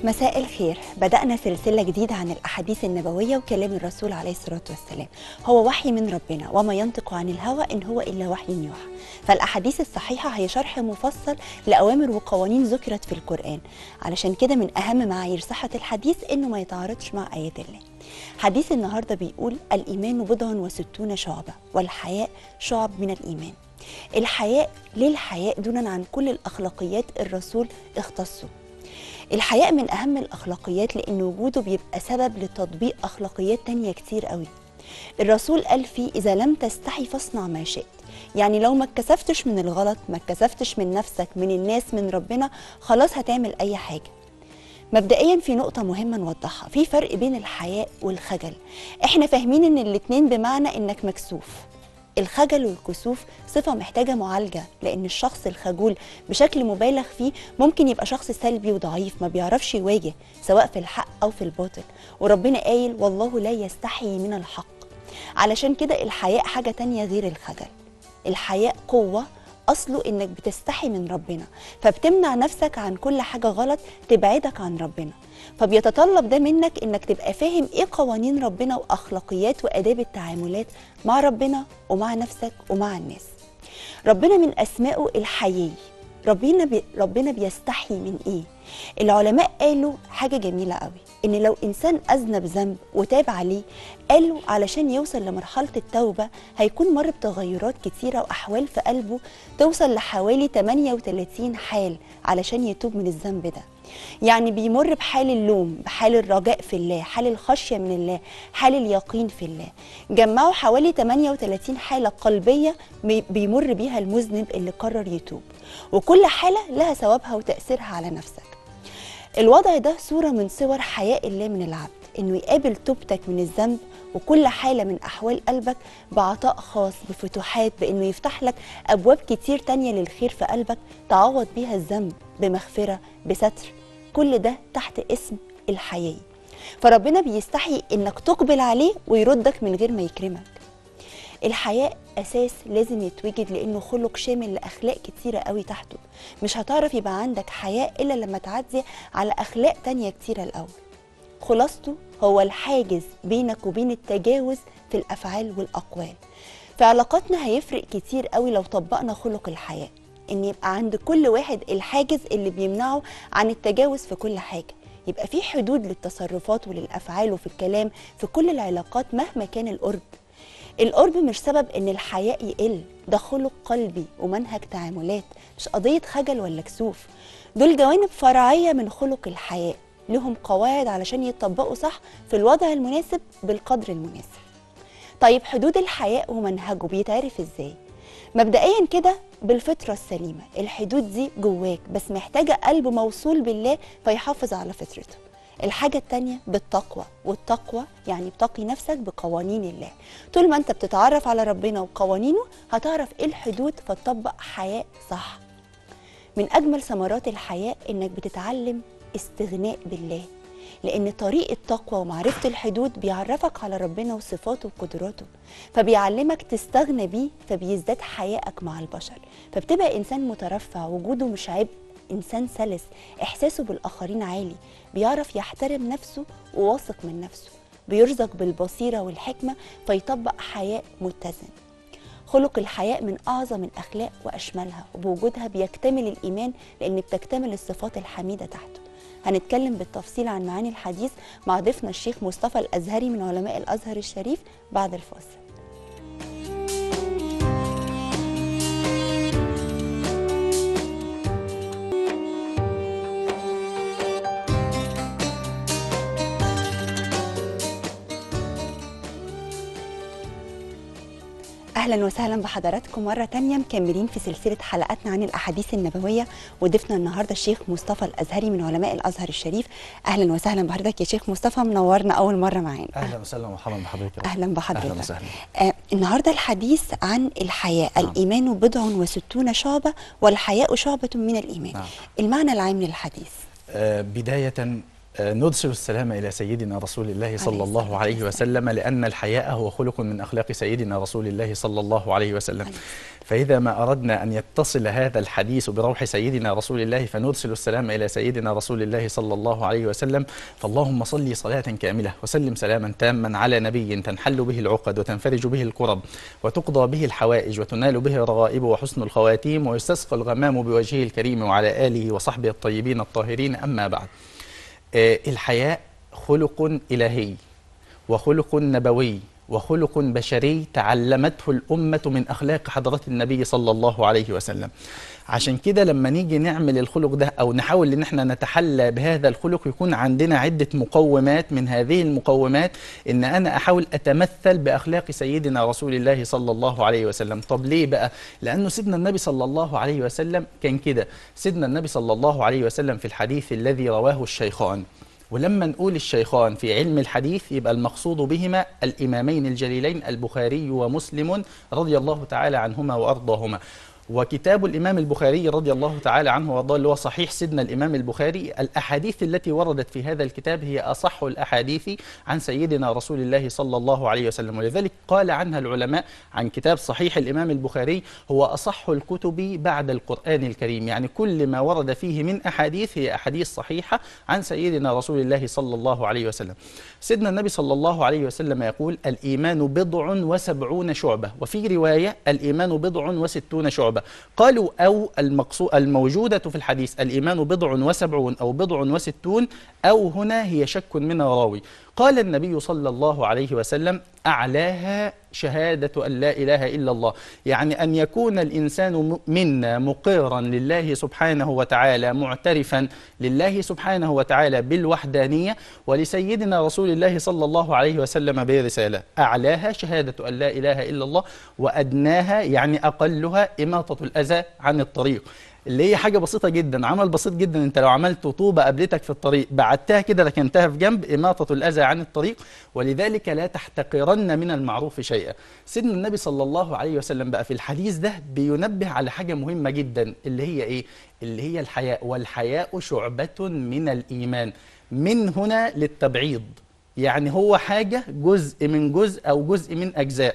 مساء الخير بدأنا سلسلة جديدة عن الأحاديث النبوية وكلام الرسول عليه الصلاة والسلام هو وحي من ربنا وما ينطق عن الهوى إن هو إلا وحي يوحى فالأحاديث الصحيحة هي شرح مفصل لأوامر وقوانين ذكرت في القرآن علشان كده من أهم معايير صحة الحديث إنه ما يتعارضش مع آيات الله حديث النهاردة بيقول الإيمان بضع وستون شعبة والحياء شعب من الإيمان الحياء ليه الحياء دونا عن كل الأخلاقيات الرسول اختصه الحياء من أهم الأخلاقيات لأن وجوده بيبقى سبب لتطبيق أخلاقيات تانية كتير قوي الرسول قال فيه إذا لم تستحي فاصنع ما شئت يعني لو ما اتكسفتش من الغلط ما اتكسفتش من نفسك من الناس من ربنا خلاص هتعمل أي حاجة مبدئيا في نقطة مهمة نوضحها في فرق بين الحياء والخجل احنا فاهمين ان الاتنين بمعنى انك مكسوف الخجل والكسوف صفة محتاجة معالجة لأن الشخص الخجول بشكل مبالغ فيه ممكن يبقى شخص سلبي وضعيف ما بيعرفش يواجه سواء في الحق أو في الباطل وربنا قايل والله لا يستحي من الحق علشان كده الحياء حاجة تانية غير الخجل الحياء قوة أصله إنك بتستحي من ربنا فبتمنع نفسك عن كل حاجة غلط تبعدك عن ربنا فبيتطلب ده منك إنك تبقى فاهم إيه قوانين ربنا وأخلاقيات وآداب التعاملات مع ربنا ومع نفسك ومع الناس ربنا من أسمائه الحيي ربنا بي ربنا بيستحي من إيه العلماء قالوا حاجة جميلة قوي إن لو إنسان أذنب ذنب وتاب عليه قالوا علشان يوصل لمرحلة التوبة هيكون مر بتغيرات كتيرة وأحوال في قلبه توصل لحوالي 38 حال علشان يتوب من الذنب ده يعني بيمر بحال اللوم بحال الرجاء في الله حال الخشية من الله حال اليقين في الله جمعوا حوالي 38 حالة قلبية بيمر بيها المذنب اللي قرر يتوب وكل حالة لها ثوابها وتأثيرها على نفسك الوضع ده صورة من صور حياء الله من العبد انه يقابل توبتك من الذنب وكل حالة من أحوال قلبك بعطاء خاص بفتوحات بأنه يفتح لك أبواب كتير تانية للخير في قلبك تعوض بيها الذنب بمغفرة بستر كل ده تحت اسم الحياء فربنا بيستحي انك تقبل عليه ويردك من غير ما يكرمك الحياء اساس لازم يتوجد لانه خلق شامل لاخلاق كتيره قوي تحته مش هتعرف يبقى عندك حياء الا لما تعدي على اخلاق تانية كتيره الاول خلاصته هو الحاجز بينك وبين التجاوز في الافعال والاقوال في علاقاتنا هيفرق كتير قوي لو طبقنا خلق الحياء ان يبقى عند كل واحد الحاجز اللي بيمنعه عن التجاوز في كل حاجه يبقى في حدود للتصرفات وللافعال وفي الكلام في كل العلاقات مهما كان القرب القرب مش سبب ان الحياء يقل ده خلق قلبي ومنهج تعاملات مش قضيه خجل ولا كسوف دول جوانب فرعيه من خلق الحياء لهم قواعد علشان يتطبقوا صح في الوضع المناسب بالقدر المناسب طيب حدود الحياء ومنهجه بيتعرف ازاي مبدئيا كده بالفطره السليمه الحدود دي جواك بس محتاجه قلب موصول بالله فيحافظ على فطرته الحاجة التانية بالتقوى والتقوى يعني بتقي نفسك بقوانين الله طول ما انت بتتعرف على ربنا وقوانينه هتعرف ايه الحدود فتطبق حياء صح من أجمل ثمرات الحياء إنك بتتعلم استغناء بالله لأن طريق التقوى ومعرفة الحدود بيعرفك على ربنا وصفاته وقدراته فبيعلمك تستغنى بيه فبيزداد حيائك مع البشر فبتبقى إنسان مترفع وجوده مش عبء إنسان سلس إحساسه بالآخرين عالي بيعرف يحترم نفسه وواثق من نفسه بيرزق بالبصيرة والحكمة فيطبق حياء متزن خلق الحياء من أعظم الأخلاق وأشملها وبوجودها بيكتمل الإيمان لأن بتكتمل الصفات الحميدة تحته هنتكلم بالتفصيل عن معاني الحديث مع ضيفنا الشيخ مصطفى الأزهري من علماء الأزهر الشريف بعد الفاصل اهلا وسهلا بحضراتكم مره تانية مكملين في سلسله حلقاتنا عن الاحاديث النبويه وضيفنا النهارده الشيخ مصطفى الازهري من علماء الازهر الشريف اهلا وسهلا بحضرتك يا شيخ مصطفى منورنا اول مره معانا اهلا وسهلا ومرحبا بحضرتك اهلا بحضرتك اهلا وسهلا آه النهارده الحديث عن الحياء نعم. الايمان بضع وستون شعبه والحياء شعبه من الايمان نعم. المعنى العام للحديث آه بدايه آه، نرسل السلام إلى سيدنا رسول الله صلى عليه الله الصلاة عليه والسلام. وسلم لأن الحياء هو خلق من أخلاق سيدنا رسول الله صلى الله عليه وسلم عليه. فإذا ما أردنا أن يتصل هذا الحديث بروح سيدنا رسول الله فنرسل السلام إلى سيدنا رسول الله صلى الله عليه وسلم فاللهم صل صلاة كاملة وسلم سلاما تاما على نبي تنحل به العقد وتنفرج به الكرب وتقضى به الحوائج وتنال به الرغائب وحسن الخواتيم ويستسقى الغمام بوجهه الكريم وعلى آله وصحبه الطيبين الطاهرين أما بعد آه، الحياء خلق إلهي وخلق نبوي وخلق بشري تعلمته الأمة من أخلاق حضرة النبي صلى الله عليه وسلم عشان كده لما نيجي نعمل الخلق ده أو نحاول إن احنا نتحلى بهذا الخلق يكون عندنا عدة مقومات من هذه المقومات إن أنا أحاول أتمثل بأخلاق سيدنا رسول الله صلى الله عليه وسلم طب ليه بقى؟ لأنه سيدنا النبي صلى الله عليه وسلم كان كده سيدنا النبي صلى الله عليه وسلم في الحديث الذي رواه الشيخان ولما نقول الشيخان في علم الحديث يبقى المقصود بهما الإمامين الجليلين البخاري ومسلم رضي الله تعالى عنهما وأرضاهما وكتاب الإمام البخاري رضي الله تعالى عنه وارضاه اللي هو صحيح سيدنا الإمام البخاري الأحاديث التي وردت في هذا الكتاب هي أصح الأحاديث عن سيدنا رسول الله صلى الله عليه وسلم ولذلك قال عنها العلماء عن كتاب صحيح الإمام البخاري هو أصح الكتب بعد القرآن الكريم يعني كل ما ورد فيه من أحاديث هي أحاديث صحيحة عن سيدنا رسول الله صلى الله عليه وسلم سيدنا النبي صلى الله عليه وسلم يقول الإيمان بضع وسبعون شعبة وفي رواية الإيمان بضع وستون شعبة قالوا أو المقصود الموجودة في الحديث الإيمان بضع وسبعون أو بضع وستون أو هنا هي شك من الراوي قال النبي صلى الله عليه وسلم أعلاها شهادة أن لا إله إلا الله يعني أن يكون الإنسان م- منا مقرا لله سبحانه وتعالى معترفا لله سبحانه وتعالى بالوحدانية ولسيدنا رسول الله صلى الله عليه وسلم برسالة أعلاها شهادة أن لا إله إلا الله وأدناها يعني أقلها إماطة الأذى عن الطريق اللي هي حاجة بسيطة جدا عمل بسيط جدا انت لو عملت طوبة قابلتك في الطريق بعدتها كده ركنتها في جنب إماطة الأذى عن الطريق ولذلك لا تحتقرن من المعروف شيئا سيدنا النبي صلى الله عليه وسلم بقى في الحديث ده بينبه على حاجة مهمة جدا اللي هي إيه اللي هي الحياء والحياء شعبة من الإيمان من هنا للتبعيض يعني هو حاجة جزء من جزء أو جزء من أجزاء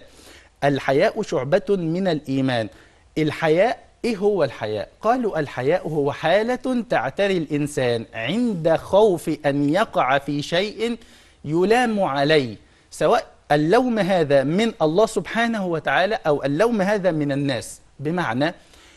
الحياء شعبة من الإيمان الحياء إيه هو الحياء؟ قالوا الحياء هو حالة تعتري الإنسان عند خوف أن يقع في شيء يلام عليه سواء اللوم هذا من الله سبحانه وتعالى أو اللوم هذا من الناس بمعنى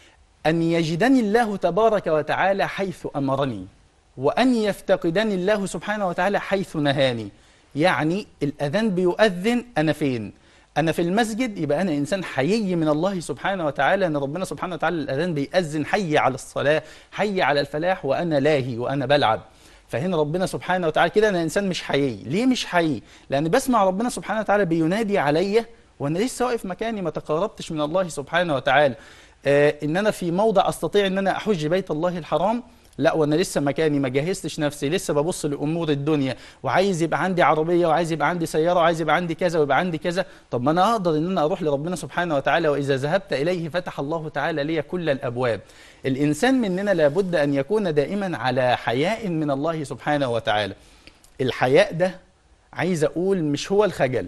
أن يجدني الله تبارك وتعالى حيث أمرني وأن يفتقدني الله سبحانه وتعالى حيث نهاني يعني الأذان بيؤذن أنا فين أنا في المسجد يبقى أنا إنسان حيي من الله سبحانه وتعالى أن ربنا سبحانه وتعالى الأذان بيأذن حي على الصلاة حي على الفلاح وأنا لاهي وأنا بلعب فهنا ربنا سبحانه وتعالى كده أنا إنسان مش حيي ليه مش حيي؟ لأن بسمع ربنا سبحانه وتعالى بينادي عليا وأنا لسه واقف مكاني ما تقربتش من الله سبحانه وتعالى آه إن أنا في موضع أستطيع إن أنا أحج بيت الله الحرام لا وانا لسه مكاني ما جهزتش نفسي لسه ببص لامور الدنيا وعايز يبقى عندي عربيه وعايز يبقى عندي سياره وعايز يبقى عندي كذا ويبقى عندي كذا طب ما انا اقدر ان انا اروح لربنا سبحانه وتعالى واذا ذهبت اليه فتح الله تعالى لي كل الابواب الانسان مننا لابد ان يكون دائما على حياء من الله سبحانه وتعالى الحياء ده عايز اقول مش هو الخجل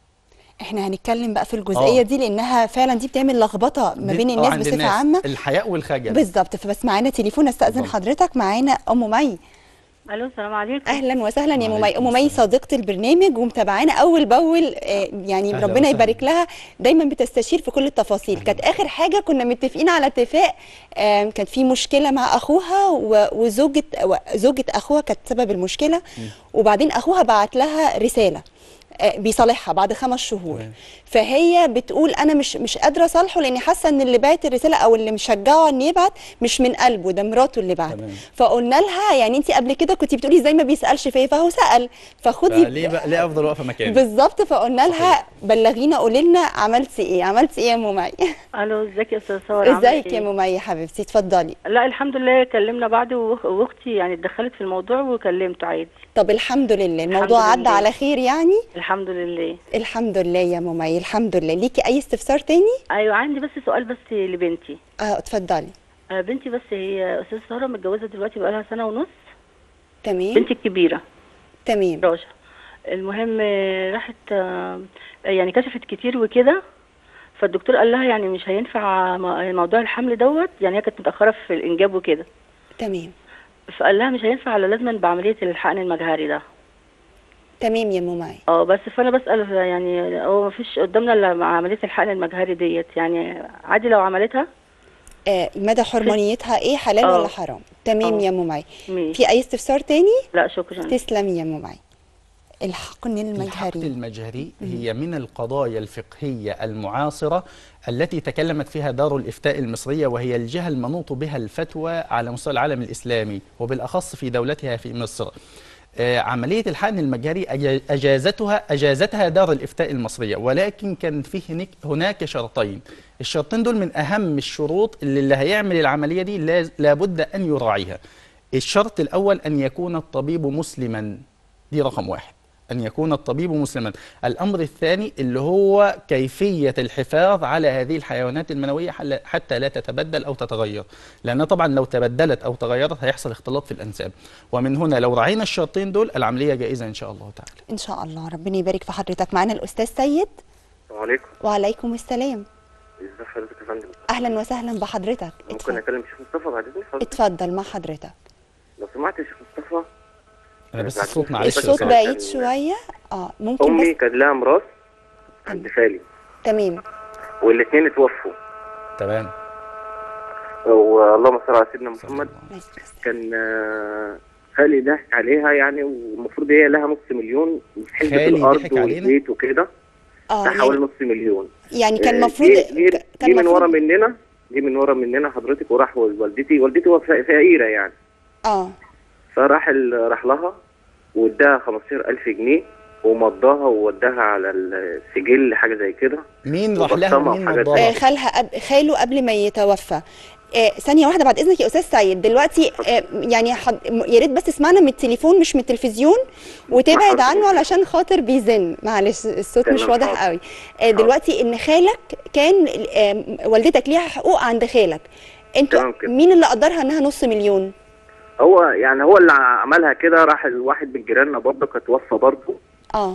احنا هنتكلم بقى في الجزئيه آه. دي لانها فعلا دي بتعمل لخبطه ما بين دي- آه، الناس عند بصفه عامه الحياء والخجل بالظبط فبس معانا تليفون استاذن اتفضل. حضرتك معانا ام مي الو السلام عليكم اهلا وسهلا يا ام مي وعليكم ام مي السلام. صديقه البرنامج ومتابعانا اول باول آه، يعني أهلا ربنا وسهلا. يبارك لها دايما بتستشير في كل التفاصيل أهلا كانت اخر حاجه كنا متفقين على اتفاق آه، كانت في مشكله مع اخوها و- وزوجة و- زوجة اخوها كانت سبب المشكله وبعدين اخوها بعت لها رساله آه، بيصالحها بعد خمس شهور تمام. فهي بتقول انا مش مش قادره اصالحه لاني حاسه ان اللي بعت الرساله او اللي مشجعه ان يبعت مش من قلبه ده مراته اللي بعت تمام. فقلنا لها يعني انت قبل كده كنت بتقولي ازاي ما بيسالش فيا فهو سال فخدي ليه بقى ليه افضل واقفه مكاني بالظبط فقلنا لها بلغينا قولي لنا عملتي ايه عملتي ايه يا ام مي الو ازيك يا استاذ ساره عاملة ازيك يا إيه؟ ام مي يا حبيبتي اتفضلي لا الحمد لله كلمنا بعض وأخ- واختي يعني اتدخلت في الموضوع وكلمته عادي طب الحمد لله الموضوع الحمد عدى لله. على خير يعني الحمد لله الحمد لله يا ام مي الحمد لله ليكي اي استفسار تاني ايوه عندي بس سؤال بس لبنتي اه اتفضلي آه، بنتي بس هي استاذ ساره متجوزه دلوقتي بقالها سنه ونص تمام بنتي الكبيره تمام راشا المهم آه، راحت آه، يعني كشفت كتير وكده فالدكتور قال لها يعني مش هينفع م- موضوع الحمل دوت يعني هي كانت متاخره في الانجاب وكده تمام فقال لها مش هينفع الا لازما بعمليه الحقن المجهري ده تمام يا ام معي اه بس فانا بسال يعني هو مفيش قدامنا الا مع عمليه الحقن المجهري ديت يعني عادي لو عملتها آه مدى حرمانيتها ايه حلال آه. ولا حرام تمام آه. يا ام معي ماشي في اي استفسار تاني لا شكرا تسلمي يا ام معي الحقن الحقن المجهري المجهري هي من القضايا الفقهية المعاصرة التي تكلمت فيها دار الإفتاء المصرية وهي الجهة المنوط بها الفتوى على مستوى العالم الإسلامي وبالأخص في دولتها في مصر آه، عملية الحقن المجهري أجا- أجازتها أجازتها دار الإفتاء المصرية ولكن كان فيه هناك, هناك شرطين الشرطين دول من أهم الشروط اللي, اللي هيعمل العملية دي لاز- لابد أن يراعيها الشرط الأول أن يكون الطبيب مسلما دي رقم واحد أن يكون الطبيب مسلما الأمر الثاني اللي هو كيفية الحفاظ على هذه الحيوانات المنوية حل- حتى لا تتبدل أو تتغير لأن طبعا لو تبدلت أو تغيرت هيحصل اختلاط في الأنساب ومن هنا لو راعينا الشرطين دول العملية جائزة إن شاء الله تعالى ان شاء الله ربنا يبارك في حضرتك معانا الاستاذ سيد السلام عليكم وعليكم السلام ازي حضرتك يا فندم اهلا وسهلا بحضرتك ممكن اتفضل, اكلم شيخ مصطفى بعد اذنك حضرتك اتفضل مع حضرتك لو سمحت يا شيخ مصطفى أنا بس بعد الصوت إذنك. معلش الصوت كان- بعيد شويه اه ممكن امي بس كان لها مراس عند خالي تمام والاثنين اتوفوا تمام واللهم صل على سيدنا صلى محمد الله عليه ماشي بس. كان آه، خالي ضحك عليها يعني والمفروض هي لها نص مليون في حزب خالي الارض ضحك علينا؟ والبيت وكده اه ده حوالي يعني, نص مليون يعني كان آه، المفروض جه- جه- كان جه من ورا المفروض مننا جه من ورا مننا حضرتك وراح والدتي والدتي هو فقيره يعني اه فراح ال- راح لها واداها 15000 جنيه ومضاها ووداها على السجل حاجه زي كده مين راح لها وبصمة ومين وحاجات آه، مضاها خالها أب... خاله قبل ما يتوفى آه، ثانية واحدة بعد إذنك يا أستاذ سيد دلوقتي آه، يعني حد... م- يا ريت بس تسمعنا من التليفون مش من التلفزيون وتبعد حاضر. عنه علشان خاطر بيزن معلش الصوت مش تمام، واضح حاضر. قوي آه، دلوقتي إن خالك كان آه، والدتك ليها حقوق عند خالك انتوا تمام كده. مين اللي قدرها انها نص مليون هو يعني هو اللي عملها كده راح الواحد من جيراننا برضه كان توفى برضه اه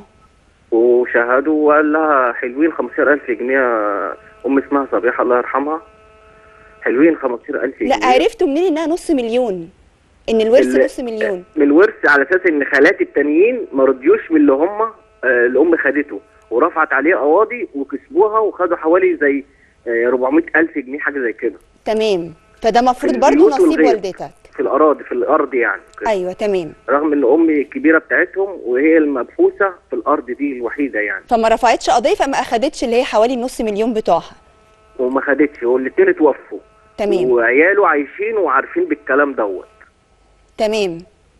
وشهدوا وقال لها حلوين 15000 جنيه ام اسمها صبيحه الله يرحمها حلوين 15000 جنيه لا عرفتوا منين انها نص مليون ان الورث ال- نص مليون من الورث على اساس ان خالاتي التانيين ما رضيوش من اللي هم آه، الام خدته ورفعت عليه قواضي وكسبوها وخدوا حوالي زي آه، 400000 جنيه حاجه زي كده تمام فده مفروض في برضو البيوت نصيب والغير. والدتك في الاراضي في الارض يعني كده. ايوه تمام رغم ان امي الكبيره بتاعتهم وهي المبحوثه في الارض دي الوحيده يعني فما رفعتش قضيه فما اخدتش اللي هي حوالي نص مليون بتوعها وما خدتش والاثنين اتوفوا تمام وعياله عايشين وعارفين بالكلام دوت تمام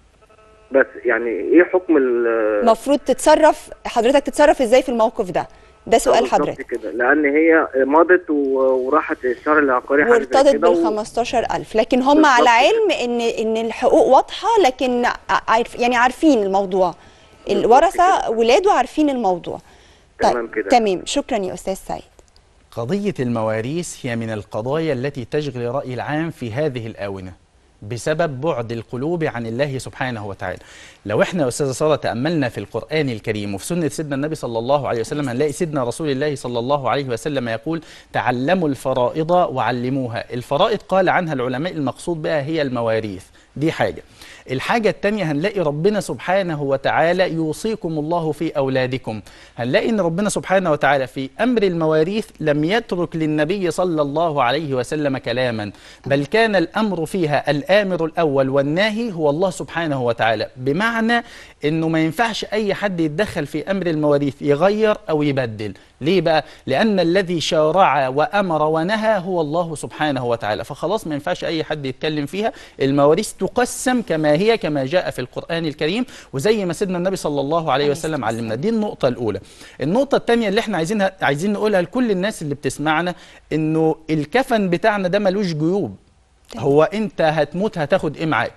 بس يعني ايه حكم ال المفروض تتصرف حضرتك تتصرف ازاي في الموقف ده ده سؤال بالظبط حضرتك كده لان هي مضت و- وراحت الشهر العقاري حاجه زي وارتضت كده بال و- 15000 لكن هم بالظبط على كده. علم ان ان الحقوق واضحه لكن عارف يعني عارفين الموضوع بالظبط الورثه كده. ولاده عارفين الموضوع تمام كده. تمام شكرا يا استاذ سعيد قضية المواريث هي من القضايا التي تشغل الرأي العام في هذه الآونة بسبب بعد القلوب عن الله سبحانه وتعالى لو احنا يا أستاذة سارة تأملنا في القرآن الكريم وفي سنة سيدنا النبي صلى الله عليه وسلم هنلاقي سيدنا رسول الله صلى الله عليه وسلم يقول تعلموا الفرائض وعلموها الفرائض قال عنها العلماء المقصود بها هي المواريث دي حاجة الحاجة التانية هنلاقي ربنا سبحانه وتعالى يوصيكم الله في أولادكم هنلاقي أن ربنا سبحانه وتعالى في أمر المواريث لم يترك للنبي صلى الله عليه وسلم كلاما بل كان الأمر فيها الآمر الأول والناهي هو الله سبحانه وتعالى بمعنى أنه ما ينفعش أي حد يتدخل في أمر المواريث يغير أو يبدل ليه بقى؟ لأن الذي شارع وأمر ونهى هو الله سبحانه وتعالى فخلاص ما ينفعش أي حد يتكلم فيها المواريث تقسم كما هي كما جاء في القرآن الكريم وزي ما سيدنا النبي صلى الله عليه وسلم علمنا دي النقطة الأولى النقطة الثانية اللي احنا عايزينها عايزين نقولها لكل الناس اللي بتسمعنا إنه الكفن بتاعنا ده ملوش جيوب هو أنت هتموت هتاخد إيه معاك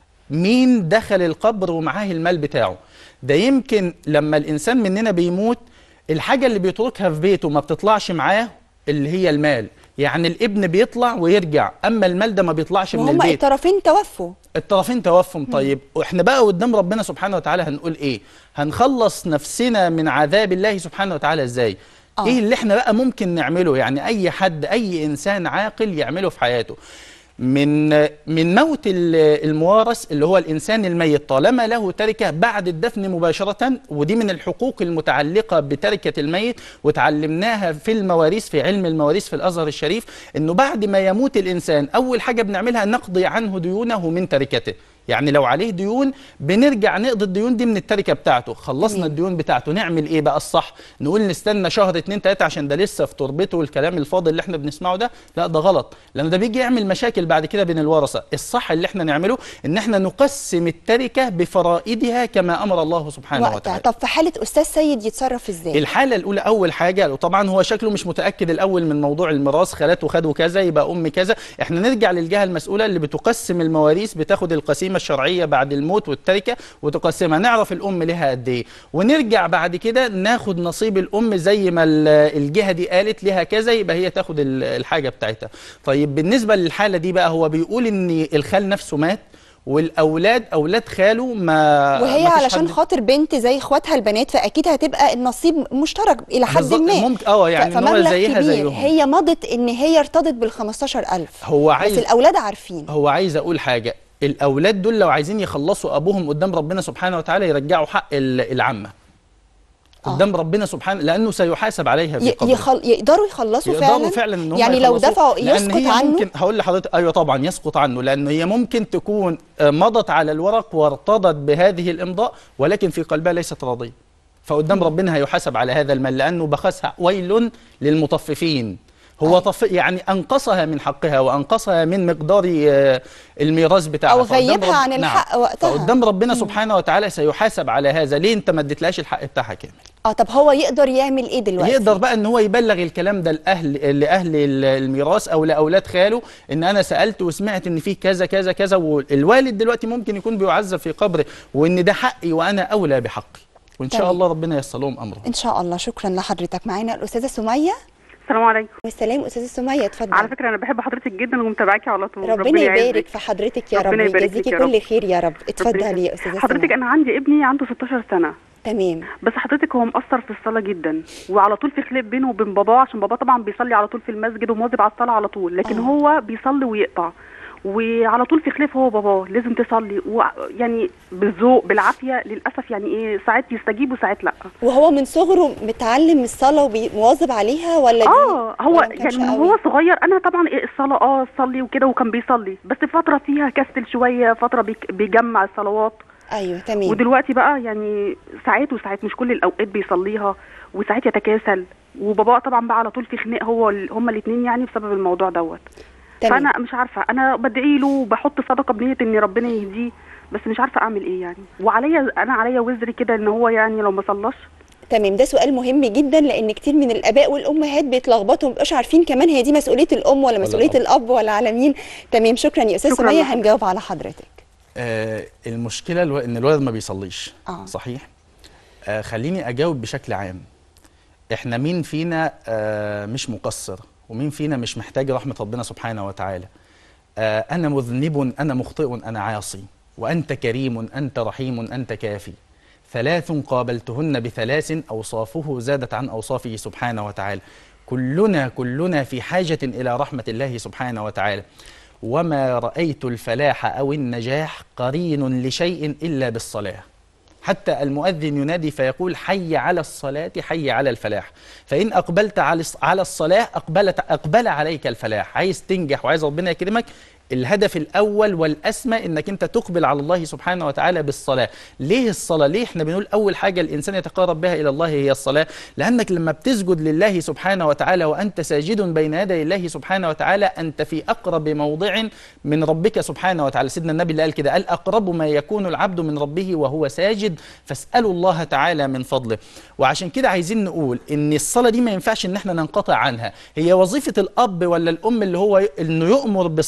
مين دخل القبر ومعاه المال بتاعه ده يمكن لما الإنسان مننا بيموت الحاجة اللي بيتركها في بيته ما بتطلعش معاه اللي هي المال يعني الابن بيطلع ويرجع أما المال ده ما بيطلعش من وهم البيت الطرفين توفوا الطرفين توفهم طيب واحنا بقى قدام ربنا سبحانه وتعالى هنقول ايه هنخلص نفسنا من عذاب الله سبحانه وتعالى ازاي آه. ايه اللي احنا بقى ممكن نعمله يعني اي حد اي انسان عاقل يعمله في حياته من من موت ال- الموارث اللي هو الانسان الميت طالما له تركه بعد الدفن مباشره ودي من الحقوق المتعلقه بتركه الميت وتعلمناها في المواريث في علم المواريث في الازهر الشريف انه بعد ما يموت الانسان اول حاجه بنعملها نقضي عنه ديونه من تركته يعني لو عليه ديون بنرجع نقضي الديون دي من التركه بتاعته خلصنا الديون بتاعته نعمل ايه بقى الصح نقول نستنى شهر اتنين تلاته عشان ده لسه في تربته والكلام الفاضل اللي احنا بنسمعه ده لا ده غلط لان ده بيجي يعمل مشاكل بعد كده بين الورثه الصح اللي احنا نعمله ان احنا نقسم التركه بفرائدها كما امر الله سبحانه وقتها وتعالى طب في حاله استاذ سيد يتصرف ازاي الحاله الاولى اول حاجه وطبعا هو شكله مش متاكد الاول من موضوع الميراث خالاته خدوا كذا يبقى ام كذا احنا نرجع للجهه المسؤوله اللي بتقسم المواريث بتاخد القسيمه الشرعيه بعد الموت والتركه وتقسمها نعرف الام لها قد ايه ونرجع بعد كده ناخد نصيب الام زي ما ال- الجهه دي قالت لها كذا يبقى هي تاخد ال- الحاجه بتاعتها طيب بالنسبه للحاله دي بقى هو بيقول ان الخال نفسه مات والاولاد اولاد خاله ما وهي ما فيش علشان حد- خاطر بنت زي اخواتها البنات فاكيد هتبقى النصيب مشترك الى حد بالظبط، ما ممكن- اه يعني ف- إن هو فمبلغ زيها كبير. زيهم. هي مضت ان هي ارتضت بال 15000 هو بس عايز الاولاد عارفين هو عايز اقول حاجه الاولاد دول لو عايزين يخلصوا ابوهم قدام ربنا سبحانه وتعالى يرجعوا حق ال- العمه آه. قدام ربنا سبحانه لانه سيحاسب عليها في ي- قبره يخل... يقدروا يخلصوا يقدروا فعلا, فعلا ان هم يعني لو يخلصوا، دفعوا لأن يسقط هي عنه ممكن هقول لحضرتك ايوه طبعا يسقط عنه لان هي ممكن تكون آه، مضت على الورق وارتضت بهذه الامضاء ولكن في قلبها ليست راضيه فقدام ربنا هيحاسب على هذا المال لانه بخسها ويل للمطففين هو طف يعني انقصها من حقها وانقصها من مقدار آه، الميراث بتاعها أو فقدام غيبها عن الحق وقتها. فقدام ربنا سبحانه وتعالى سيحاسب على هذا ليه انت ما اديتلهاش الحق بتاعها كامل اه طب هو يقدر يعمل ايه دلوقتي يقدر بقى ان هو يبلغ الكلام ده لاهل لاهل ال- الميراث او لاولاد خاله ان انا سالت وسمعت ان في كذا كذا كذا والوالد دلوقتي ممكن يكون بيعذب في قبره وان ده حقي وانا اولى بحقي وان شاء تمام. الله ربنا ييسر لهم امرهم ان شاء الله شكرا لحضرتك معانا الاستاذه سميه السلام عليكم والسلام استاذه سميه اتفضل على فكره انا بحب حضرتك جدا ومتابعاكي على طول ربنا يعزك. يبارك في حضرتك يا رب ربنا يبارك ويجازيكي فيك يا كل رب. خير يا رب ربنا اتفضلي يا يخليك. استاذه حضرتك سميه انا عندي ابني عنده 16 سنه تمام بس حضرتك هو مقصر في الصلاه جدا وعلى طول في خلاف بينه وبين باباه عشان باباه طبعا بيصلي على طول في المسجد ومواظب على الصلاه على طول لكن آه. هو بيصلي ويقطع وعلى طول في خلاف هو وباباه لازم تصلي ويعني بالذوق بالعافيه للاسف يعني ايه ساعات يستجيب وساعات لا وهو من صغره متعلم الصلاه ومواظب عليها ولا دي اه هو ولا ما كانش يعني من قوي؟ هو صغير انا طبعا إيه الصلاه اه صلي وكده وكان بيصلي بس فتره فيها كسل شويه فتره بيك- بيجمع الصلوات ايوه تمام ودلوقتي بقى يعني ساعات وساعات مش كل الاوقات بيصليها وساعات يتكاسل وبابا طبعا بقى على طول في خناق هو ال- هما الاثنين يعني بسبب الموضوع دوت تمام فانا مش عارفه انا بدعي له وبحط صدقه بنيه ان ربنا يهديه بس مش عارفه اعمل ايه يعني وعليا انا عليا وزري كده ان هو يعني لو ما صلاش تمام ده سؤال مهم جدا لان كتير من الاباء والامهات بيتلخبطوا مبقاش عارفين كمان هي دي مسؤوليه الام ولا مسؤوليه الأب. الاب ولا على مين تمام شكرا يا استاذ شكراً سميه لحضرتك. هنجاوب على حضرتك آه المشكله الو... ان الولد ما بيصليش آه. صحيح آه خليني اجاوب بشكل عام احنا مين فينا آه مش مقصر ومين فينا مش محتاج رحمه ربنا سبحانه وتعالى آه انا مذنب انا مخطئ انا عاصي وانت كريم انت رحيم انت كافي ثلاث قابلتهن بثلاث اوصافه زادت عن اوصافه سبحانه وتعالى كلنا كلنا في حاجه الى رحمه الله سبحانه وتعالى وما رايت الفلاح او النجاح قرين لشيء الا بالصلاه حتى المؤذن ينادي فيقول حي على الصلاة حي على الفلاح فإن أقبلت على الص- على الصلاة أقبلت أقبل عليك الفلاح عايز تنجح وعايز ربنا يكرمك الهدف الأول والأسمى إنك أنت تقبل على الله سبحانه وتعالى بالصلاة ليه الصلاة؟ ليه إحنا بنقول أول حاجة الإنسان يتقرب بها إلى الله هي الصلاة لأنك لما بتسجد لله سبحانه وتعالى وأنت ساجد بين يدي الله سبحانه وتعالى أنت في أقرب موضع من ربك سبحانه وتعالى سيدنا النبي اللي قال كده قال أقرب ما يكون العبد من ربه وهو ساجد فاسألوا الله تعالى من فضله وعشان كده عايزين نقول إن الصلاة دي ما ينفعش إن إحنا ننقطع عنها هي وظيفة الأب ولا الأم اللي هو ي- إنه يؤمر بالصلاة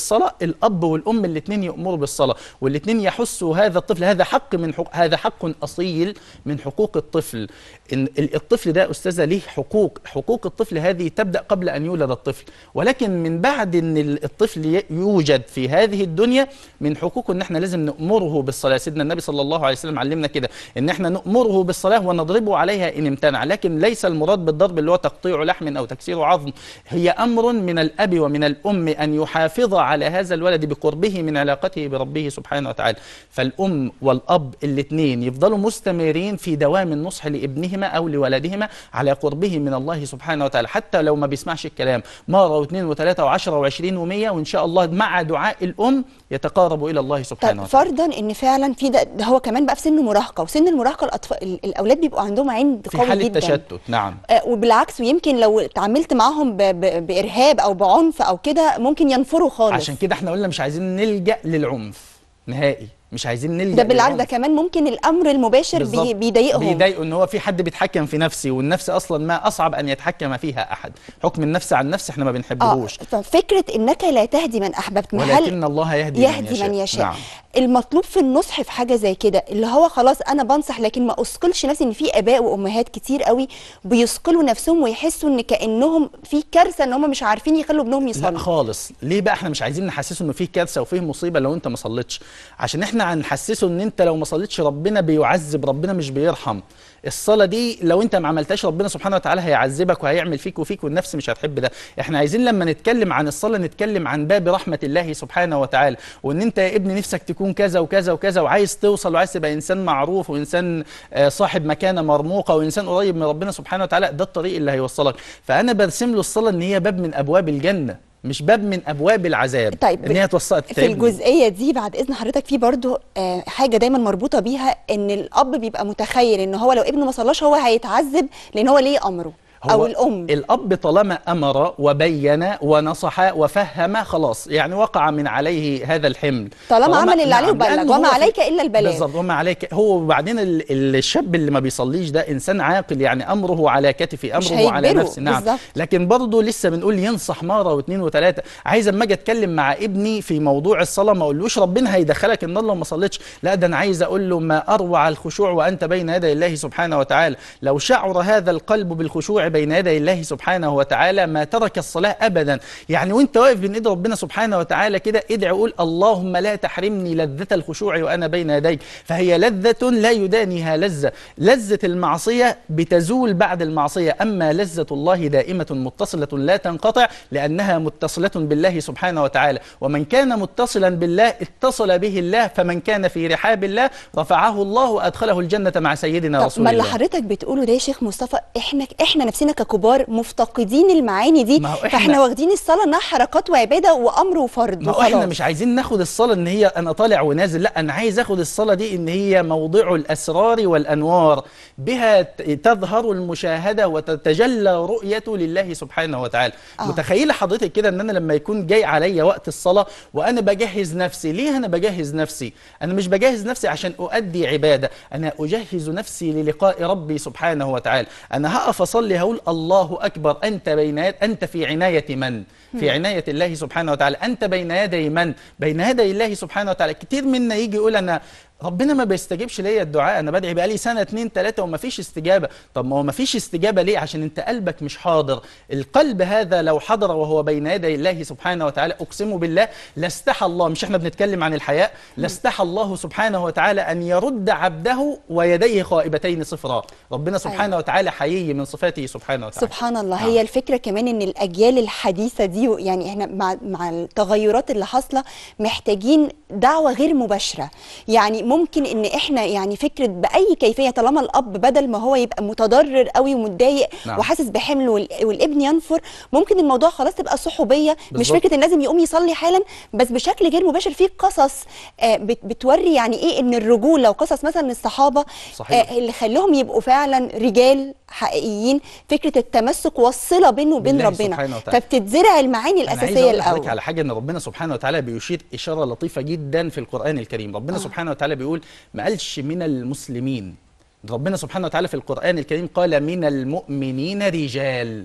الاب والام الاثنين يامروا بالصلاه والاثنين يحسوا هذا الطفل هذا حق من حق هذا حق اصيل من حقوق الطفل ان ال- الطفل ده استاذه ليه حقوق حقوق الطفل هذه تبدا قبل ان يولد الطفل ولكن من بعد ان ال- الطفل ي- يوجد في هذه الدنيا من حقوقه ان احنا لازم نامره بالصلاه سيدنا النبي صلى الله عليه وسلم علمنا كده ان احنا نامره بالصلاه ونضربه عليها ان امتنع لكن ليس المراد بالضرب اللي هو تقطيع لحم او تكسير عظم هي امر من الاب ومن الام ان يحافظ على هذا الولد بقربه من علاقته بربه سبحانه وتعالى فالام والاب الاثنين يفضلوا مستمرين في دوام النصح لابنهما او لولدهما على قربه من الله سبحانه وتعالى حتى لو ما بيسمعش الكلام مره واثنين وثلاثه وعشره وعشرين ومية وان شاء الله مع دعاء الام يتقارب الى الله سبحانه طب وتعالى فرضا ان فعلا في ده, ده هو كمان بقى في سن المراهقه وسن المراهقه الاطفال ال- الاولاد بيبقوا عندهم عند في قوي حاله جدا تشتت نعم آه، وبالعكس ويمكن لو اتعاملت معاهم ب... ب... بارهاب او بعنف او كده ممكن ينفروا خالص عشان كده احنا قلنا مش عايزين نلجا للعنف نهائي مش عايزين نلجا ده بالعكس ده للعنف. كمان ممكن الامر المباشر بي... بالظبط. بيضايقهم بيضايقوا ان هو في حد بيتحكم في نفسي والنفس اصلا ما اصعب ان يتحكم فيها احد حكم النفس عن نفس احنا ما اه بنحبهوش ففكره انك لا تهدي من احببت ما هل ولكن الله يهدي, يهدي من يشاء نعم. المطلوب في النصح في حاجه زي كده اللي هو خلاص انا بنصح لكن ما اثقلش نفسي ان في اباء وامهات كتير قوي بيثقلوا نفسهم ويحسوا ان كانهم في كارثه ان هم مش عارفين يخلوا ابنهم لا يصلي خالص ليه بقى احنا مش عايزين نحسسه انه فيه كارثه وفيه مصيبه لو انت ما صليتش عشان احنا هنحسسه ان انت لو ما صليتش ربنا بيعذب ربنا مش بيرحم الصلاه دي لو انت ما عملتهاش ربنا سبحانه وتعالى هيعذبك وهيعمل فيك وفيك والنفس مش هتحب ده احنا عايزين لما نتكلم عن الصلاه نتكلم عن باب رحمه الله سبحانه وتعالى وان انت يا ابني نفسك تكون كذا وكذا وكذا وعايز توصل وعايز تبقى انسان معروف وانسان آه، صاحب مكانه مرموقه وانسان قريب من ربنا سبحانه وتعالى ده الطريق اللي هيوصلك فانا برسم له الصلاه ان هي باب من ابواب الجنه مش باب من ابواب العذاب طيب ان هي توصلك في تتعبني. الجزئيه دي بعد اذن حضرتك في برضو آه حاجه دايما مربوطه بيها ان الاب بيبقى متخيل ان هو لو ابنه ما صلاش هو هيتعذب لان هو ليه امره او هو الام الاب طالما امر وبين ونصح وفهم خلاص يعني وقع من عليه هذا الحمل طالما عمل اللي عليه نعم، وبلغ لأنه وما هو في- عليك الا البلاغ بالظبط وما عليك هو وبعدين ال- الشاب اللي ما بيصليش ده انسان عاقل يعني امره على كتفي مش امره على هيجبره، نفسي نعم بالظبط. لكن برضه لسه بنقول ينصح مره واثنين وثلاثه عايز اما اجي اتكلم مع ابني في موضوع الصلاه ما اقولوش ربنا هيدخلك النار لو ما صليتش لا ده انا عايز اقول له ما اروع الخشوع وانت بين يدي الله سبحانه وتعالى لو شعر هذا القلب بالخشوع بين يدي الله سبحانه وتعالى ما ترك الصلاه ابدا يعني وانت واقف بين ايد ربنا سبحانه وتعالى كده ادعي قول اللهم لا تحرمني لذة الخشوع وانا بين يديك فهي لذة لا يدانيها لذة لذة المعصية بتزول بعد المعصية اما لذة الله دائمة متصلة لا تنقطع لانها متصلة بالله سبحانه وتعالى ومن كان متصلا بالله اتصل به الله فمن كان في رحاب الله رفعه الله وادخله الجنة مع سيدنا طب رسول ما اللي الله حضرتك بتقوله ده يا شيخ مصطفى احنا احنا نفسنا ككبار مفتقدين المعاني دي ما هو إحنا- فاحنا واخدين الصلاه انها حركات وعباده وامر وفرض ما هو احنا وخلاص. مش عايزين ناخد الصلاه ان هي انا طالع ونازل لا انا عايز اخد الصلاه دي ان هي موضع الاسرار والانوار بها ت- تظهر المشاهده وتتجلى رؤيه لله سبحانه وتعالى آه. آه. متخيله حضرتك كده ان انا لما يكون جاي عليا وقت الصلاه وانا بجهز نفسي ليه انا بجهز نفسي انا مش بجهز نفسي عشان اؤدي عباده انا اجهز نفسي للقاء ربي سبحانه وتعالى انا هقف اصلي هقول الله اكبر انت بين يد انت في عنايه من في عناية الله سبحانه وتعالى أنت بين يدي من؟ بين يدي الله سبحانه وتعالى كتير منا يجي يقول أنا ربنا ما بيستجيبش ليا الدعاء انا بدعي بقالي سنه اتنين تلاته وما فيش استجابه طب ما هو ما فيش استجابه ليه عشان انت قلبك مش حاضر القلب هذا لو حضر وهو بين يدي الله سبحانه وتعالى اقسم بالله لاستحى الله مش احنا بنتكلم عن الحياء لاستحى الله سبحانه وتعالى ان يرد عبده ويديه خائبتين صفرا ربنا سبحانه وتعالى حيي من صفاته سبحانه وتعالى سبحان الله نعم. هي الفكره كمان ان الاجيال الحديثه دي يعني احنا مع مع التغيرات اللي حاصله محتاجين دعوه غير مباشره يعني ممكن ان احنا يعني فكره باي كيفيه طالما الاب بدل ما هو يبقى متضرر قوي ومتضايق نعم. وحاسس بحمل وال- والابن ينفر ممكن الموضوع خلاص تبقى صحوبيه مش بالظبط. فكره ان لازم يقوم يصلي حالا بس بشكل غير مباشر في قصص آه، بت- بتوري يعني ايه ان الرجوله وقصص مثلا الصحابه صحيح. آه، اللي خلاهم يبقوا فعلا رجال حقيقيين فكره التمسك والصله بينه وبين بالله ربنا سبحانه وتعالى. فبتتزرع المعاني أنا عايز الاساسيه أقول لحضرتك الاول على حاجه ان ربنا سبحانه وتعالى بيشير اشاره لطيفه جدا في القران الكريم ربنا آه. آه. سبحانه وتعالى بيقول ما قالش من المسلمين ربنا سبحانه وتعالى في القران الكريم قال من المؤمنين رجال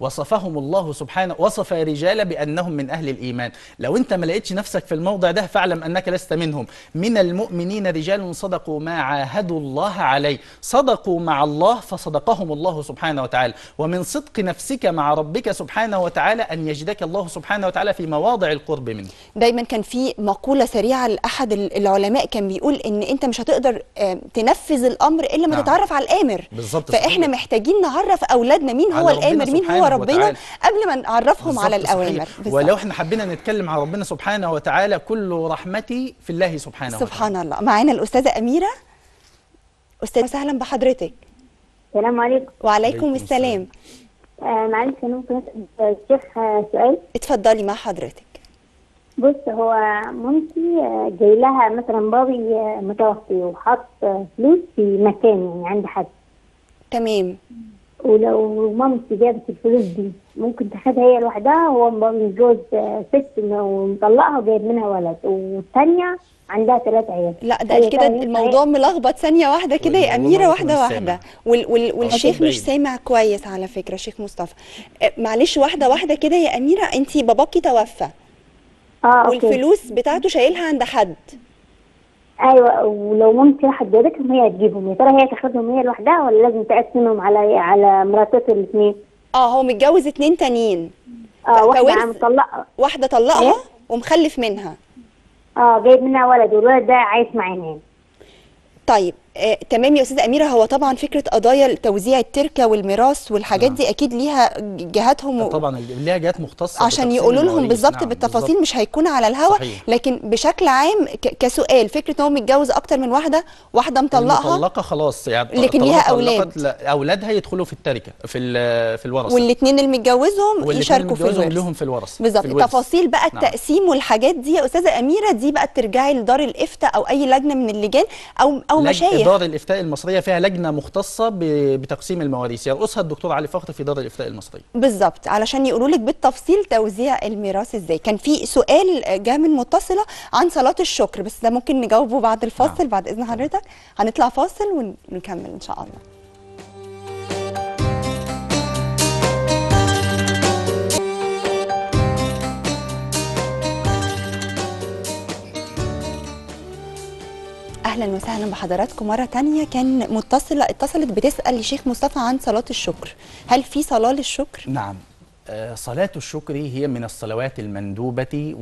وصفهم الله سبحانه وصف رجال بأنهم من أهل الإيمان لو أنت ما لقيتش نفسك في الموضع ده فاعلم أنك لست منهم من المؤمنين رجال صدقوا ما عاهدوا الله عليه صدقوا مع الله فصدقهم الله سبحانه وتعالى ومن صدق نفسك مع ربك سبحانه وتعالى أن يجدك الله سبحانه وتعالى في مواضع القرب منه دايما كان في مقولة سريعة لأحد ال- العلماء كان بيقول إن أنت مش هتقدر آه، تنفذ الأمر إلا ما نعم. تتعرف على الآمر بالظبط فإحنا صحيح. محتاجين نعرف أولادنا مين هو على ربنا الآمر مين هو سبحانه ربنا وتعالى. قبل ما نعرفهم على بالظبط صحيح. الأوامر بالظبط. ولو احنا حبينا نتكلم على ربنا سبحانه وتعالى كل رحمتي في الله سبحانه وتعالى سبحان الله معانا الأستاذة أميرة أستاذة وسهلا بحضرتك السلام عليكم وعليكم عليكم السلام آه معلش انا ممكن اسال الشيخ آه، سؤال اتفضلي مع حضرتك بص هو مامتي آه، جاي لها مثلا بابي آه، متوفي وحط آه، فلوس في مكان يعني عند حد تمام ولو مامتي جابت الفلوس دي ممكن تاخدها هي لوحدها هو بابي متجوز آه، ست ومطلقها وجايب منها ولد والثانيه عندها ثلاث عيال لا ده هي كده فعلا الموضوع ملخبط ثانية واحدة كده يا والله أميرة ما واحدة مش واحدة سامع. وال وال والشيخ صوت مش بعيد. سامع كويس على فكرة شيخ مصطفى آه، معلش واحدة واحدة كده يا أميرة أنت باباكي توفى اه اوكي والفلوس بتاعته شايلها عند حد ايوه ولو مامتي راحت جابتهم هي تجيبهم يا ترى هي تاخدهم هي لوحدها ولا لازم تقسمهم على على مراتات الاثنين اه هو متجوز اتنين تانيين اه واحده فورث- عم مطلقه واحدة طلقها إيه؟ ومخلف منها اه جايب منها ولد والولد ده عايش معانا يعني طيب آه، تمام يا استاذه اميره هو طبعا فكره قضايا توزيع التركه والميراث والحاجات نعم. دي اكيد ليها جهاتهم و... طبعا ليها جهات مختصه عشان بتقسيم يقولوا لهم المواريث. بالظبط نعم، بالتفاصيل بالظبط. مش هيكون على الهوا صحيح. لكن بشكل عام ك... كسؤال فكره ان هو متجوز اكتر من واحده واحده مطلقها المطلقه خلاص يعني لكن طالما ليها طلقت، أولاد. لا اولادها يدخلوا في التركه في ال- في الورثه والاثنين اللي متجوزهم والاتنين يشاركوا في متجوزهم الورث لهم في الورث بالظبط في الورث. تفاصيل بقى نعم. التقسيم والحاجات دي يا استاذه اميره دي بقى ترجعي لدار الافتاء او اي لجنه من اللجان او او لج- مشايخ دار الافتاء المصريه فيها لجنه مختصه ب- بتقسيم المواريث يرأسها الدكتور علي فخر في دار الافتاء المصريه بالظبط علشان يقولوا لك بالتفصيل توزيع الميراث ازاي كان في سؤال جاء من متصله عن صلاه الشكر بس ده ممكن نجاوبه بعد الفاصل نعم. بعد اذن حضرتك هنطلع فاصل ونكمل ان شاء الله اهلا وسهلا بحضراتكم مره تانية كان متصله اتصلت بتسال لشيخ مصطفى عن صلاه الشكر هل في صلاه للشكر نعم آه، صلاة الشكر هي من الصلوات المندوبة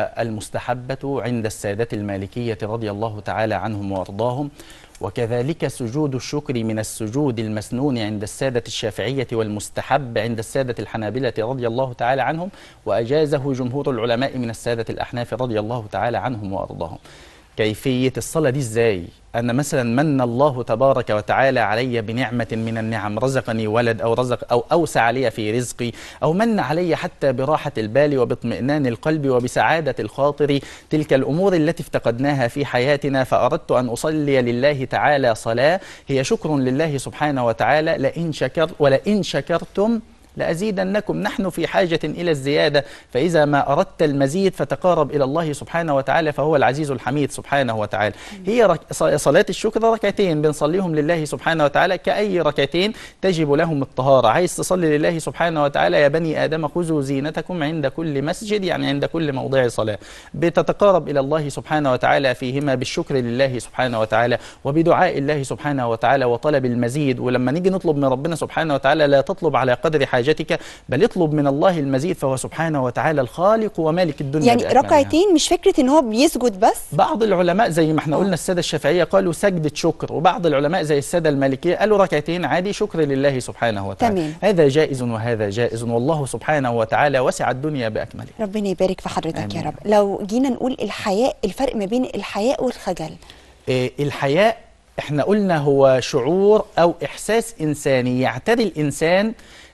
والمستحبة عند السادة المالكية رضي الله تعالى عنهم وأرضاهم وكذلك سجود الشكر من السجود المسنون عند السادة الشافعية والمستحب عند السادة الحنابلة رضي الله تعالى عنهم وأجازه جمهور العلماء من السادة الأحناف رضي الله تعالى عنهم وأرضاهم كيفية الصلاة دي ازاي؟ أنا مثلا من الله تبارك وتعالى علي بنعمة من النعم رزقني ولد أو رزق أو أوسع لي في رزقي أو من علي حتى براحة البال وباطمئنان القلب وبسعادة الخاطر تلك الأمور التي افتقدناها في حياتنا فأردت أن أصلي لله تعالى صلاة هي شكر لله سبحانه وتعالى لئن شكر ولئن شكرتم لأزيدنكم نحن في حاجة إلى الزيادة فإذا ما أردت المزيد فتقارب إلى الله سبحانه وتعالى فهو العزيز الحميد سبحانه وتعالى هي رك... ص- صلاة الشكر ركعتين بنصليهم لله سبحانه وتعالى كأي ركعتين تجب لهم الطهارة عايز تصلي لله سبحانه وتعالى يا بني آدم خذوا زينتكم عند كل مسجد يعني عند كل موضع صلاة بتتقارب إلى الله سبحانه وتعالى فيهما بالشكر لله سبحانه وتعالى وبدعاء الله سبحانه وتعالى وطلب المزيد ولما نيجي نطلب من ربنا سبحانه وتعالى لا تطلب على قدر حاجتك بل اطلب من الله المزيد فهو سبحانه وتعالى الخالق ومالك الدنيا يعني بأكملها. ركعتين مش فكره ان هو بيسجد بس بعض العلماء زي ما احنا قلنا الساده الشافعيه قالوا سجده شكر وبعض العلماء زي الساده المالكيه قالوا ركعتين عادي شكر لله سبحانه وتعالى تمام. هذا جائز وهذا جائز والله سبحانه وتعالى وسع الدنيا باكملها ربنا يبارك في حضرتك يا آمين. رب لو جينا نقول الحياء الفرق ما بين الحياء والخجل إيه، الحياء احنا قلنا هو شعور او احساس انساني يعتري الانسان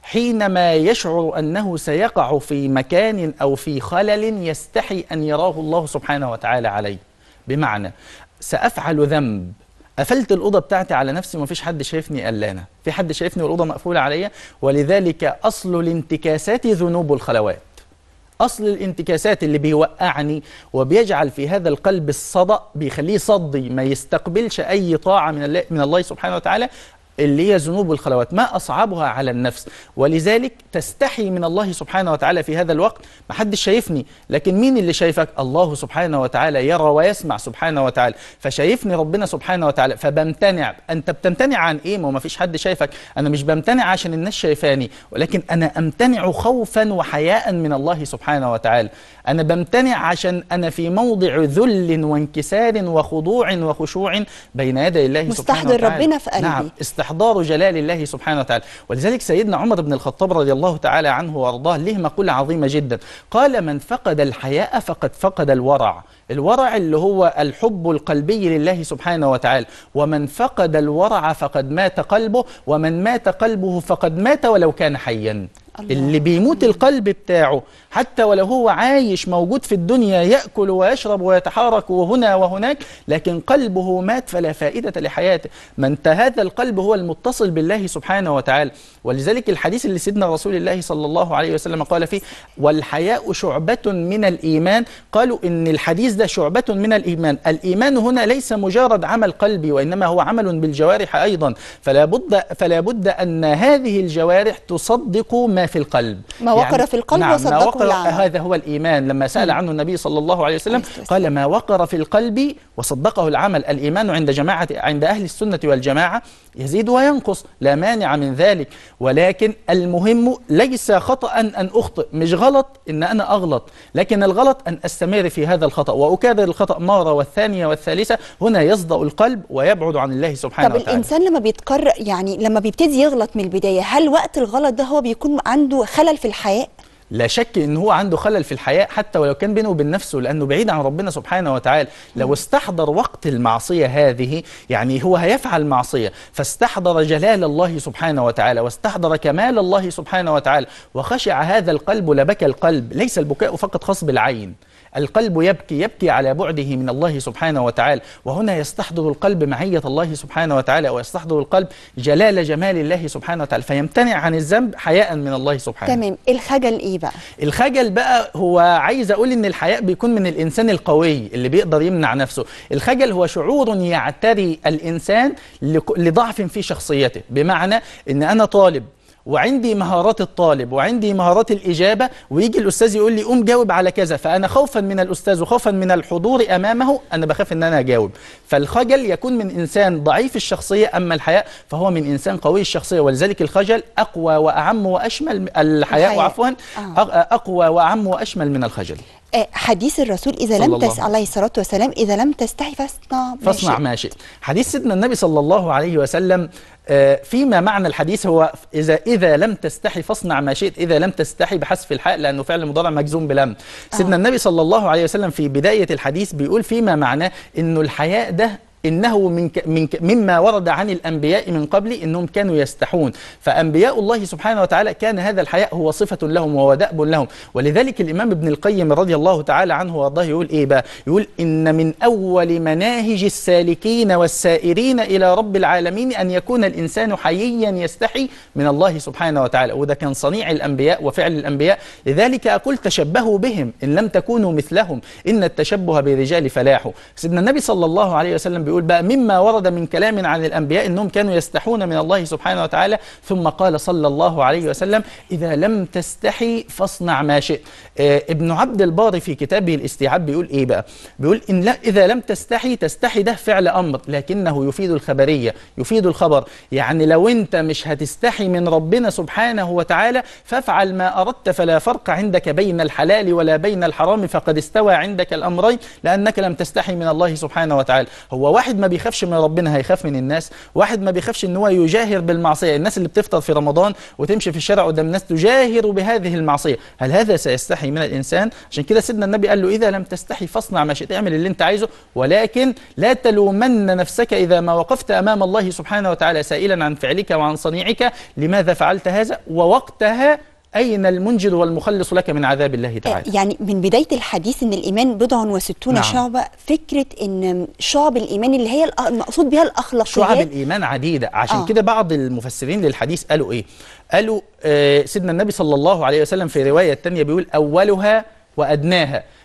حينما يشعر انه سيقع في مكان او في خلل يستحي ان يراه الله سبحانه وتعالى عليه بمعنى سافعل ذنب قفلت الاوضه بتاعتي على نفسي ومفيش حد شايفني قلانه في حد شايفني والاوضه مقفوله عليا ولذلك اصل الانتكاسات ذنوب الخلوات اصل الانتكاسات اللي بيوقعني وبيجعل في هذا القلب الصدأ بيخليه صدي ما يستقبلش اي طاعه من الله من الله سبحانه وتعالى اللي هي ذنوب الخلوات ما أصعبها على النفس ولذلك تستحي من الله سبحانه وتعالى في هذا الوقت ما حدش شايفني لكن مين اللي شايفك الله سبحانه وتعالى يرى ويسمع سبحانه وتعالى فشايفني ربنا سبحانه وتعالى فبمتنع أنت بتمتنع عن إيه ما هو ما فيش حد شايفك أنا مش بمتنع عشان الناس شايفاني ولكن أنا أمتنع خوفا وحياء من الله سبحانه وتعالى أنا بمتنع عشان أنا في موضع ذل وانكسار وخضوع وخشوع بين يدي الله سبحانه مستحضر وتعالى ربنا في قلبي. نعم استحضار جلال الله سبحانه وتعالى ولذلك سيدنا عمر بن الخطاب رضي الله تعالى عنه وارضاه له مقولة عظيمة جدا قال من فقد الحياء فقد فقد الورع الورع اللي هو الحب القلبي لله سبحانه وتعالى ومن فقد الورع فقد مات قلبه ومن مات قلبه فقد مات ولو كان حيا الله. اللي بيموت القلب بتاعه حتى ولو هو عايش موجود في الدنيا يأكل ويشرب ويتحرك هنا وهناك لكن قلبه مات فلا فائدة لحياته من هذا القلب هو المتصل بالله سبحانه وتعالى ولذلك الحديث اللي سيدنا رسول الله صلى الله عليه وسلم قال فيه والحياء شعبة من الإيمان قالوا إن الحديث ده شعبة من الإيمان الإيمان هنا ليس مجرد عمل قلبي وإنما هو عمل بالجوارح أيضا فلا بد فلا بد أن هذه الجوارح تصدق ما في القلب ما وقر في القلب نعم ما وصدقه وقر العمل. هذا هو الإيمان لما سأل عنه النبي صلى الله عليه وسلم عليه الصلاة قال ما وقر في القلب وصدقه العمل الإيمان عند جماعة عند أهل السنة والجماعة يزيد وينقص لا مانع من ذلك ولكن المهم ليس خطأ أن أخطئ مش غلط إن أنا أغلط لكن الغلط أن أستمر في هذا الخطأ وأكابر الخطأ مرة والثانية والثالثة هنا يصدأ القلب ويبعد عن الله سبحانه طب وتعالى الانسان لما بيتكرر يعني لما بيبتدي يغلط من البدايه هل وقت الغلط ده هو بيكون عنده خلل في الحياء لا شك ان هو عنده خلل في الحياة حتى ولو كان بينه وبين نفسه لانه بعيد عن ربنا سبحانه وتعالى لو استحضر وقت المعصية هذه يعني هو هيفعل معصية فاستحضر جلال الله سبحانه وتعالى واستحضر كمال الله سبحانه وتعالى وخشع هذا القلب لبكى القلب ليس البكاء فقط خاص بالعين القلب يبكي يبكي على بعده من الله سبحانه وتعالى وهنا يستحضر القلب معية الله سبحانه وتعالى ويستحضر القلب جلال جمال الله سبحانه وتعالى فيمتنع عن الذنب حياء من الله سبحانه تمام الخجل ايه بقى الخجل بقى هو عايز اقول ان الحياء بيكون من الانسان القوي اللي بيقدر يمنع نفسه الخجل هو شعور يعتري الانسان لك- لضعف في شخصيته بمعنى ان انا طالب وعندي مهارات الطالب وعندي مهارات الإجابة ويجي الأستاذ يقول لي قوم جاوب على كذا فأنا خوفا من الأستاذ وخوفا من الحضور أمامه أنا بخاف أن أنا أجاوب فالخجل يكون من إنسان ضعيف الشخصية أما الحياء فهو من إنسان قوي الشخصية ولذلك الخجل أقوى وأعم وأشمل الحياء الحياء. عفوا آه. أق- أقوى وأعم وأشمل من الخجل آه، حديث الرسول اذا صلى لم الله تس عليه الصلاه والسلام اذا لم تستحي فاصنع ما فاصنع شئت. ما شئت حديث سيدنا النبي صلى الله عليه وسلم آه، فيما معنى الحديث هو إذا إذا لم تستحي فاصنع ما شئت إذا لم تستحي بحذف الحاء لأنه فعل مضارع مجزوم بلم سيدنا النبي صلى الله عليه وسلم في بداية الحديث بيقول فيما معناه إنه الحياء ده إنه من ك من ك مما ورد عن الأنبياء من قبل إنهم كانوا يستحون فأنبياء الله سبحانه وتعالى كان هذا الحياء هو صفة لهم وهو دأب لهم ولذلك الإمام ابن القيم رضي الله تعالى عنه وارضاه يقول إيه بقى يقول إن من أول مناهج السالكين والسائرين إلى رب العالمين أن يكون الإنسان حييا يستحي من الله سبحانه وتعالى وده كان صنيع الأنبياء وفعل الأنبياء لذلك أقول تشبهوا بهم إن لم تكونوا مثلهم إن التشبه بالرجال فلاح سيدنا النبي صلى الله عليه وسلم بيقول بقى مما ورد من كلام عن الأنبياء إنهم كانوا يستحون من الله سبحانه وتعالى ثم قال صلى الله عليه وسلم إذا لم تستحي فاصنع ما شئت آه ابن عبد البار في كتابه الاستيعاب بيقول إيه بقى بيقول إن لا إذا لم تستحي تستحي ده فعل أمر لكنه يفيد الخبرية يفيد الخبر يعني لو أنت مش هتستحي من ربنا سبحانه وتعالى فافعل ما أردت فلا فرق عندك بين الحلال ولا بين الحرام فقد استوى عندك الأمرين لأنك لم تستحي من الله سبحانه وتعالى هو واحد ما بيخافش من ربنا هيخاف من الناس واحد ما بيخافش ان هو يجاهر بالمعصية الناس اللي بتفطر في رمضان وتمشي في الشارع قدام الناس تجاهر بهذه المعصية هل هذا سيستحي من الإنسان عشان كده سيدنا النبي قال له إذا لم تستحي فاصنع ما شئت اعمل اللي انت عايزه ولكن لا تلومن نفسك إذا ما وقفت أمام الله سبحانه وتعالى سائلا عن فعلك وعن صنيعك لماذا فعلت هذا ووقتها أين المنجد والمخلص لك من عذاب الله تعالى يعني من بداية الحديث ان الايمان بضع وستون نعم. شعبة فكرة ان شعب الايمان اللي هي الأ- المقصود بها الاخلاقيات شعب الإيمان عديدة عشان آه. كده بعض المفسرين للحديث قالوا إيه قالوا آه سيدنا النبي صلى الله عليه وسلم في رواية تانية بيقول أولها وأدناها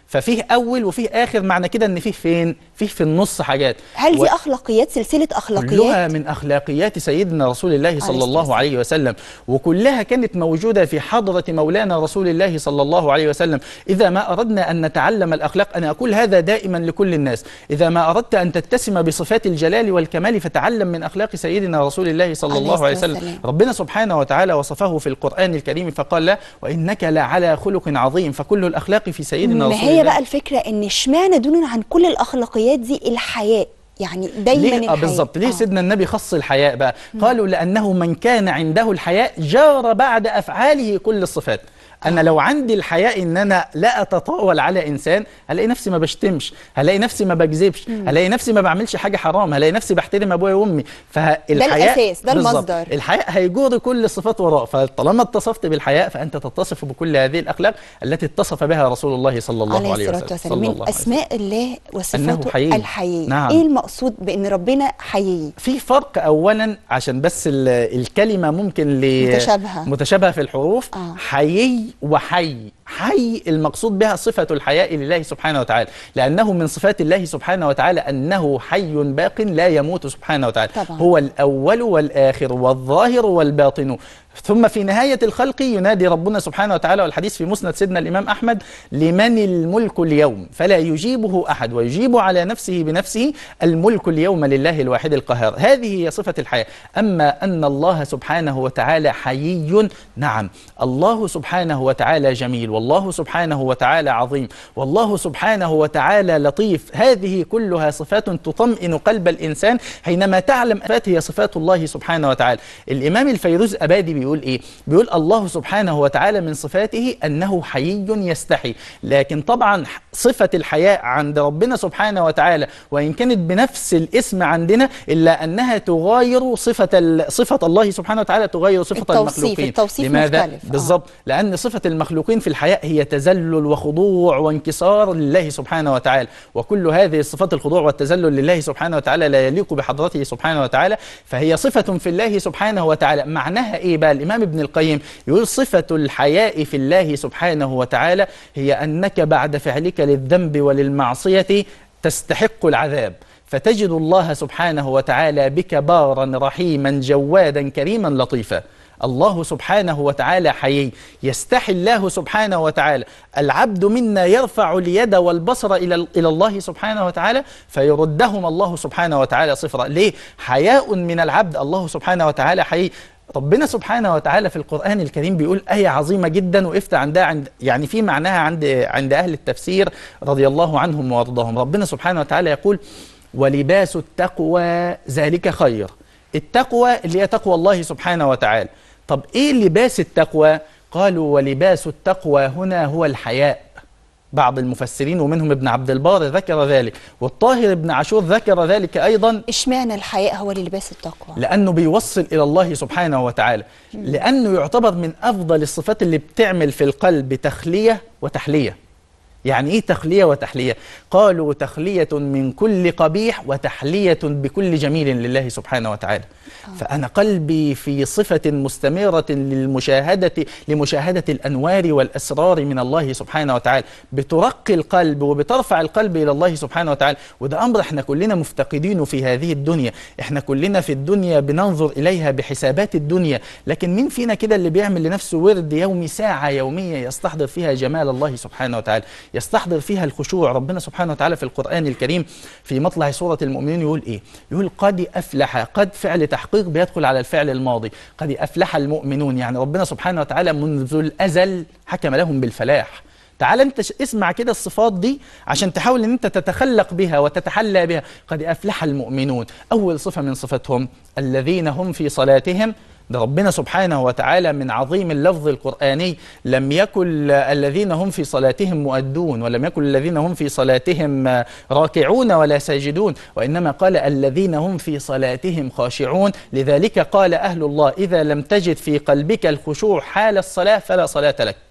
ففيه اول وفيه اخر معنى كده ان فيه فين فيه في النص حاجات هل دي و- اخلاقيات سلسله اخلاقيات كلها من اخلاقيات سيدنا رسول الله عليه صلى الصلاة الله والسلام. عليه وسلم وكلها كانت موجوده في حضره مولانا رسول الله صلى الله عليه وسلم اذا ما اردنا ان نتعلم الاخلاق انا اقول هذا دائما لكل الناس اذا ما اردت ان تتسم بصفات الجلال والكمال فتعلم من اخلاق سيدنا رسول الله صلى عليه الله عليه الصلاة وسلم والسلام. ربنا سبحانه وتعالى وصفه في القران الكريم فقال له وانك لعلى خلق عظيم فكل الاخلاق في سيدنا ما رسول هي الله بقى الفكره ان اشمعنى دون عن كل الاخلاقيات دي الحياء يعني دايما ليه آه الحياء بالظبط ليه آه. سيدنا النبي خص الحياء بقى قالوا لانه من كان عنده الحياء جار بعد افعاله كل الصفات انا لو عندي الحياء ان انا لا اتطاول على انسان هلاقي نفسي ما بشتمش هلاقي نفسي ما بكذبش هلاقي نفسي ما بعملش حاجه حرام هلاقي نفسي بحترم ابويا وامي فالحياء الأساس، ده بالظبط. المصدر. الحياء هيجور كل الصفات وراء فطالما اتصفت بالحياء فانت تتصف بكل هذه الاخلاق التي اتصف بها رسول الله صلى الله عليه عليه, الصلاه وسلم والسلام صلى من الله عليه وسلم. اسماء الله وصفاته حيي. الحيي نعم. ايه المقصود بان ربنا حيي في فرق اولا عشان بس ال- الكلمه ممكن ل متشابهة. متشابهه في الحروف آه. حيي وحي حي المقصود بها صفه الحياء لله سبحانه وتعالى لانه من صفات الله سبحانه وتعالى انه حي باق لا يموت سبحانه وتعالى طبعا. هو الاول والاخر والظاهر والباطن ثم في نهاية الخلق ينادي ربنا سبحانه وتعالى والحديث في مسند سيدنا الإمام أحمد لمن الملك اليوم فلا يجيبه أحد ويجيب على نفسه بنفسه الملك اليوم لله الواحد القهار هذه هي صفة الحياة أما أن الله سبحانه وتعالى حيي نعم الله سبحانه وتعالى جميل والله سبحانه وتعالى عظيم والله سبحانه وتعالى لطيف هذه كلها صفات تطمئن قلب الإنسان حينما تعلم صفات هي صفات الله سبحانه وتعالى الإمام الفيروز أبادي بيقول إيه بيقول الله سبحانه وتعالى من صفاته أنه حيي يستحي لكن طبعا صفة الحياء عند ربنا سبحانه وتعالى وإن كانت بنفس الاسم عندنا إلا أنها تغاير صفة ال- صفة الله سبحانه وتعالى تغاير صفة التوصيف- المخلوقين التوصيف لماذا؟ مختلف. آه. بالظبط لأن صفة المخلوقين في الحياء هي تذلل وخضوع وانكسار لله سبحانه وتعالى وكل هذه الصفات الخضوع والتذلل لله سبحانه وتعالى لا يليق بحضرته سبحانه وتعالى فهي صفة في الله سبحانه وتعالى معناها إيه بقى الإمام ابن القيم يقول صفة الحياء في الله سبحانه وتعالى هي أنك بعد فعلك للذنب وللمعصية تستحق العذاب فتجد الله سبحانه وتعالى بك بارا رحيما جوادا كريما لطيفا الله سبحانه وتعالى حيي يستحي الله سبحانه وتعالى العبد منا يرفع اليد والبصر إلى إلى الله سبحانه وتعالى فيردهم الله سبحانه وتعالى صفرا ليه حياء من العبد الله سبحانه وتعالى حيي ربنا سبحانه وتعالى في القرآن الكريم بيقول آية عظيمة جدا وقفت عندها عند يعني في معناها عند عند أهل التفسير رضي الله عنهم وارضاهم ربنا سبحانه وتعالى يقول ولباس التقوى ذلك خير التقوى اللي هي تقوى الله سبحانه وتعالى طب ايه لباس التقوى قالوا ولباس التقوى هنا هو الحياء بعض المفسرين ومنهم ابن عبد البار ذكر ذلك والطاهر ابن عاشور ذكر ذلك ايضا اشمعنى الحياء هو اللي لباس التقوى لانه بيوصل الى الله سبحانه وتعالى لانه يعتبر من افضل الصفات اللي بتعمل في القلب تخليه وتحليه يعني ايه تخليه وتحليه قالوا تخليه من كل قبيح وتحليه بكل جميل لله سبحانه وتعالى فانا قلبي في صفه مستمره للمشاهده لمشاهده الانوار والاسرار من الله سبحانه وتعالى بترقي القلب وبترفع القلب الى الله سبحانه وتعالى وده امر احنا كلنا مفتقدينه في هذه الدنيا احنا كلنا في الدنيا بننظر اليها بحسابات الدنيا لكن مين فينا كده اللي بيعمل لنفسه ورد يومي ساعه يوميه يستحضر فيها جمال الله سبحانه وتعالى يستحضر فيها الخشوع ربنا سبحانه وتعالى في القرآن الكريم في مطلع سورة المؤمنين يقول إيه يقول قد أفلح قد فعل تحقيق بيدخل على الفعل الماضي قد أفلح المؤمنون يعني ربنا سبحانه وتعالى منذ الأزل حكم لهم بالفلاح تعال انت ش- اسمع كده الصفات دي عشان تحاول ان انت تتخلق بها وتتحلى بها قد افلح المؤمنون اول صفه من صفتهم الذين هم في صلاتهم ده ربنا سبحانه وتعالى من عظيم اللفظ القرآني لم يكن الذين هم في صلاتهم مؤدون ولم يكن الذين هم في صلاتهم آه، راكعون ولا ساجدون وإنما قال الذين هم في صلاتهم خاشعون لذلك قال أهل الله إذا لم تجد في قلبك الخشوع حال الصلاة فلا صلاة لك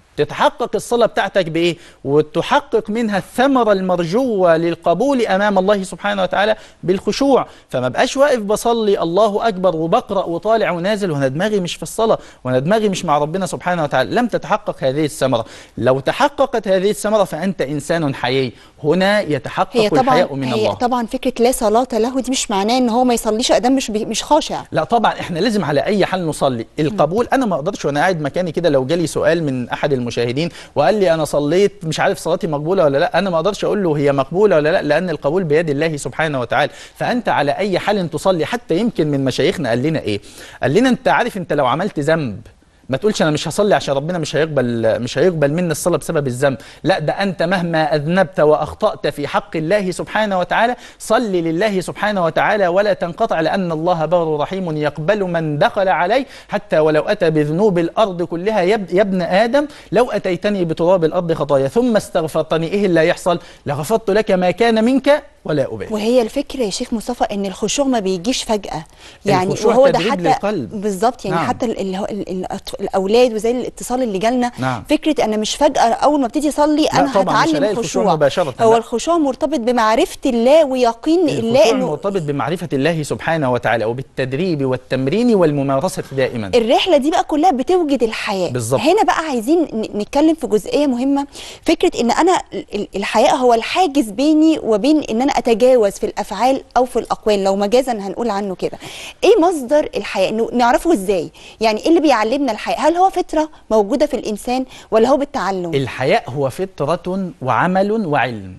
تتحقق الصلاة بتاعتك بإيه؟ وتحقق منها الثمرة المرجوة للقبول أمام الله سبحانه وتعالى بالخشوع فما بقاش واقف بصلي الله أكبر وبقرأ وطالع ونازل وأنا دماغي مش في الصلاة وأنا دماغي مش مع ربنا سبحانه وتعالى لم تتحقق هذه الثمرة لو تحققت هذه الثمرة فأنت إنسان حيي هنا يتحقق هي طبعا الحياء من هي الله طبعا فكره لا صلاه له دي مش معناه ان هو ما يصليش ادام مش بي- مش خاشع لا طبعا احنا لازم على اي حال نصلي القبول انا ما اقدرش وانا قاعد مكاني كده لو جالي سؤال من احد المشاهدين وقال لي انا صليت مش عارف صلاتي مقبوله ولا لا انا ما اقدرش اقول له هي مقبوله ولا لا لان القبول بيد الله سبحانه وتعالى فانت على اي حال تصلي حتى يمكن من مشايخنا قال لنا ايه قال لنا انت عارف انت لو عملت ذنب ما تقولش انا مش هصلي عشان ربنا مش هيقبل مش هيقبل مني الصلاه بسبب الذنب لا ده انت مهما اذنبت واخطات في حق الله سبحانه وتعالى صل لله سبحانه وتعالى ولا تنقطع لان الله بر رحيم يقبل من دخل عليه حتى ولو اتى بذنوب الارض كلها يب يا ابن ادم لو اتيتني بتراب الارض خطايا ثم استغفرتني ايه اللي هيحصل لغفرت لك ما كان منك ولا ابالي وهي الفكره يا شيخ مصطفى ان الخشوع ما بيجيش فجاه يعني الخشوع وهو ده تدريب حتى للقلب. بالظبط يعني نعم. حتى ال ال ال ال الاولاد وزي الاتصال اللي جالنا نعم. فكره انا مش فجاه اول ما ابتدي اصلي لا انا طبعاً، مش هتعلم هلاقي الخشوع خشوع مباشرة، هو لا. الخشوع مرتبط بمعرفه الله ويقين الله الخشوع انه مرتبط بمعرفه الله سبحانه وتعالى وبالتدريب والتمرين والممارسه دائما الرحله دي بقى كلها بتوجد الحياه بالظبط. هنا بقى عايزين ن- نتكلم في جزئيه مهمه فكره ان انا ال- ال- الحياء هو الحاجز بيني وبين ان انا اتجاوز في الافعال او في الاقوال لو مجازا هنقول عنه كده ايه مصدر الحياء ن- نعرفه ازاي يعني ايه اللي بيعلمنا الحياء هل هو فطره موجوده في الانسان ولا هو بالتعلم الحياء هو فطرة وعمل وعلم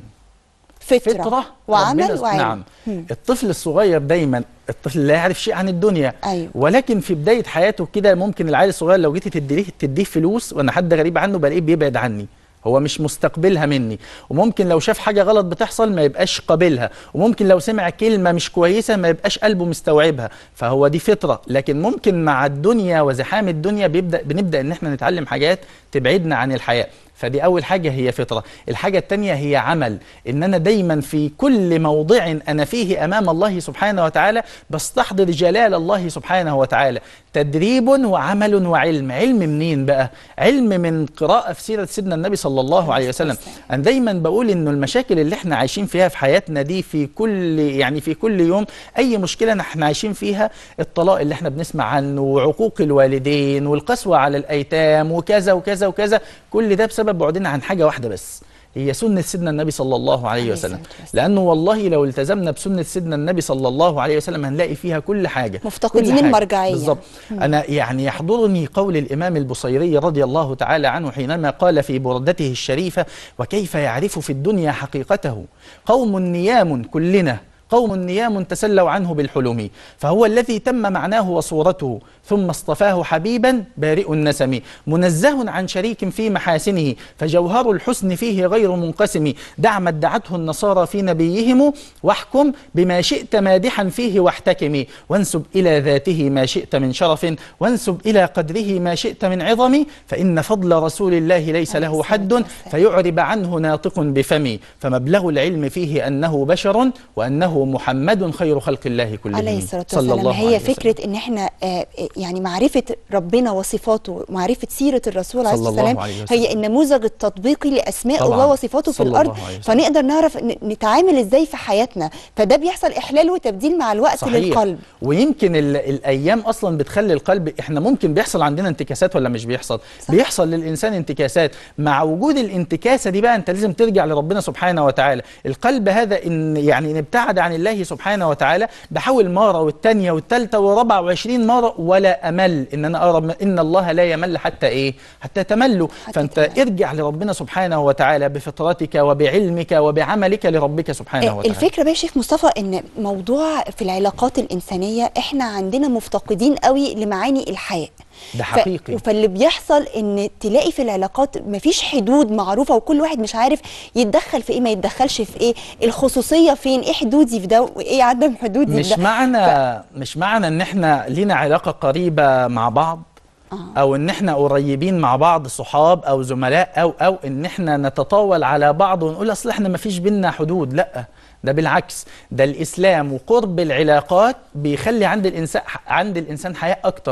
فطره, فطرة وعمل ربنا- وعلم نعم مم. الطفل الصغير دايما الطفل لا يعرف شيء عن الدنيا أيوه. ولكن في بداية حياته كده ممكن العيل الصغير لو جيت تديه تديه فلوس وانا حد غريب عنه بلاقيه بيبعد عني هو مش مستقبلها مني وممكن لو شاف حاجة غلط بتحصل ما يبقاش قابلها وممكن لو سمع كلمة مش كويسة ما يبقاش قلبه مستوعبها فهو دي فطرة لكن ممكن مع الدنيا وزحام الدنيا بيبدأ بنبدأ ان احنا نتعلم حاجات تبعدنا عن الحياة فدي أول حاجة هي فطرة الحاجة التانية هي عمل إن أنا دايما في كل موضع أنا فيه أمام الله سبحانه وتعالى بستحضر جلال الله سبحانه وتعالى تدريب وعمل وعلم علم منين بقى علم من قراءة في سيرة سيدنا النبي صلى الله عليه وسلم أنا دايما بقول إنه المشاكل اللي احنا عايشين فيها في حياتنا دي في كل يعني في كل يوم أي مشكلة احنا عايشين فيها الطلاق اللي احنا بنسمع عنه وعقوق الوالدين والقسوة على الأيتام وكذا وكذا وكذا كل ده بسبب بعدنا عن حاجة واحدة بس هي سنة سيدنا النبي صلى الله عليه عليه وسلم الصلاة والسلام. لأنه والله لو التزمنا بسنة سيدنا النبي صلى الله عليه وسلم هنلاقي فيها كل حاجة مفتقدين كل حاجة. المرجعية. بالظبط أنا يعني يحضرني قول الإمام البصيري رضي الله تعالى عنه حينما قال في بردته الشريفة وكيف يعرف في الدنيا حقيقته قوم نيام كلنا قوم نيام تسلوا عنه بالحلم فهو الذي تم معناه وصورته ثم اصطفاه حبيبا بارئ النسم منزه عن شريك في محاسنه فجوهر الحسن فيه غير منقسم دع ما ادعته النصارى في نبيهم واحكم بما شئت مادحا فيه واحتكم وانسب إلى ذاته ما شئت من شرف وانسب إلى قدره ما شئت من عظم فإن فضل رسول الله ليس عليه له الصلاة حد والسلام. فيعرب عنه ناطق بفمي فمبلغ العلم فيه أنه بشر وأنه محمد خير خلق الله كلهم عليه الصلاة صلى والسلام الله هي عليه وسلم. فكرة ان احنا آه، يعني معرفة ربنا وصفاته معرفة سيرة الرسول عليه صلى الصلاة والسلام الله عليه وسلم. هي النموذج التطبيقي لأسماء طبعاً. الله وصفاته في صلى الأرض الله عليه وسلم. فنقدر نعرف ن- نتعامل ازاي في حياتنا فده بيحصل إحلال وتبديل مع الوقت صحيح للقلب ويمكن ال- الايام اصلا بتخلي القلب احنا ممكن بيحصل عندنا انتكاسات ولا مش بيحصل صح. بيحصل للانسان انتكاسات مع وجود الانتكاسه دي بقى انت لازم ترجع لربنا سبحانه وتعالى القلب هذا ان يعني ان ابتعد عن الله سبحانه وتعالى بحاول مره والثانيه والثالثه والرابعه وعشرين مره ولا امل ان انا اقرب من- ان الله لا يمل حتى ايه حتى تملوا حتى فانت تمل. ارجع لربنا سبحانه وتعالى بفطرتك وبعلمك وبعملك لربك سبحانه آه، وتعالى الفكرة بقى يا شيخ مصطفى ان موضوع في العلاقات الإنسانية احنا عندنا مفتقدين قوي لمعاني الحياء ده حقيقي ف... فاللي بيحصل ان تلاقي في العلاقات مفيش حدود معروفه وكل واحد مش عارف يتدخل في ايه ما يتدخلش في ايه الخصوصيه فين ايه حدودي في ده وايه عدم حدودي مش في ده معنى مش معنى ان احنا لينا علاقه قريبه مع بعض او ان احنا قريبين مع بعض صحاب او زملاء او او ان احنا نتطاول على بعض ونقول اصل احنا ما فيش بينا حدود لا ده بالعكس ده الاسلام وقرب العلاقات بيخلي عند الانسان عند الانسان حياء اكتر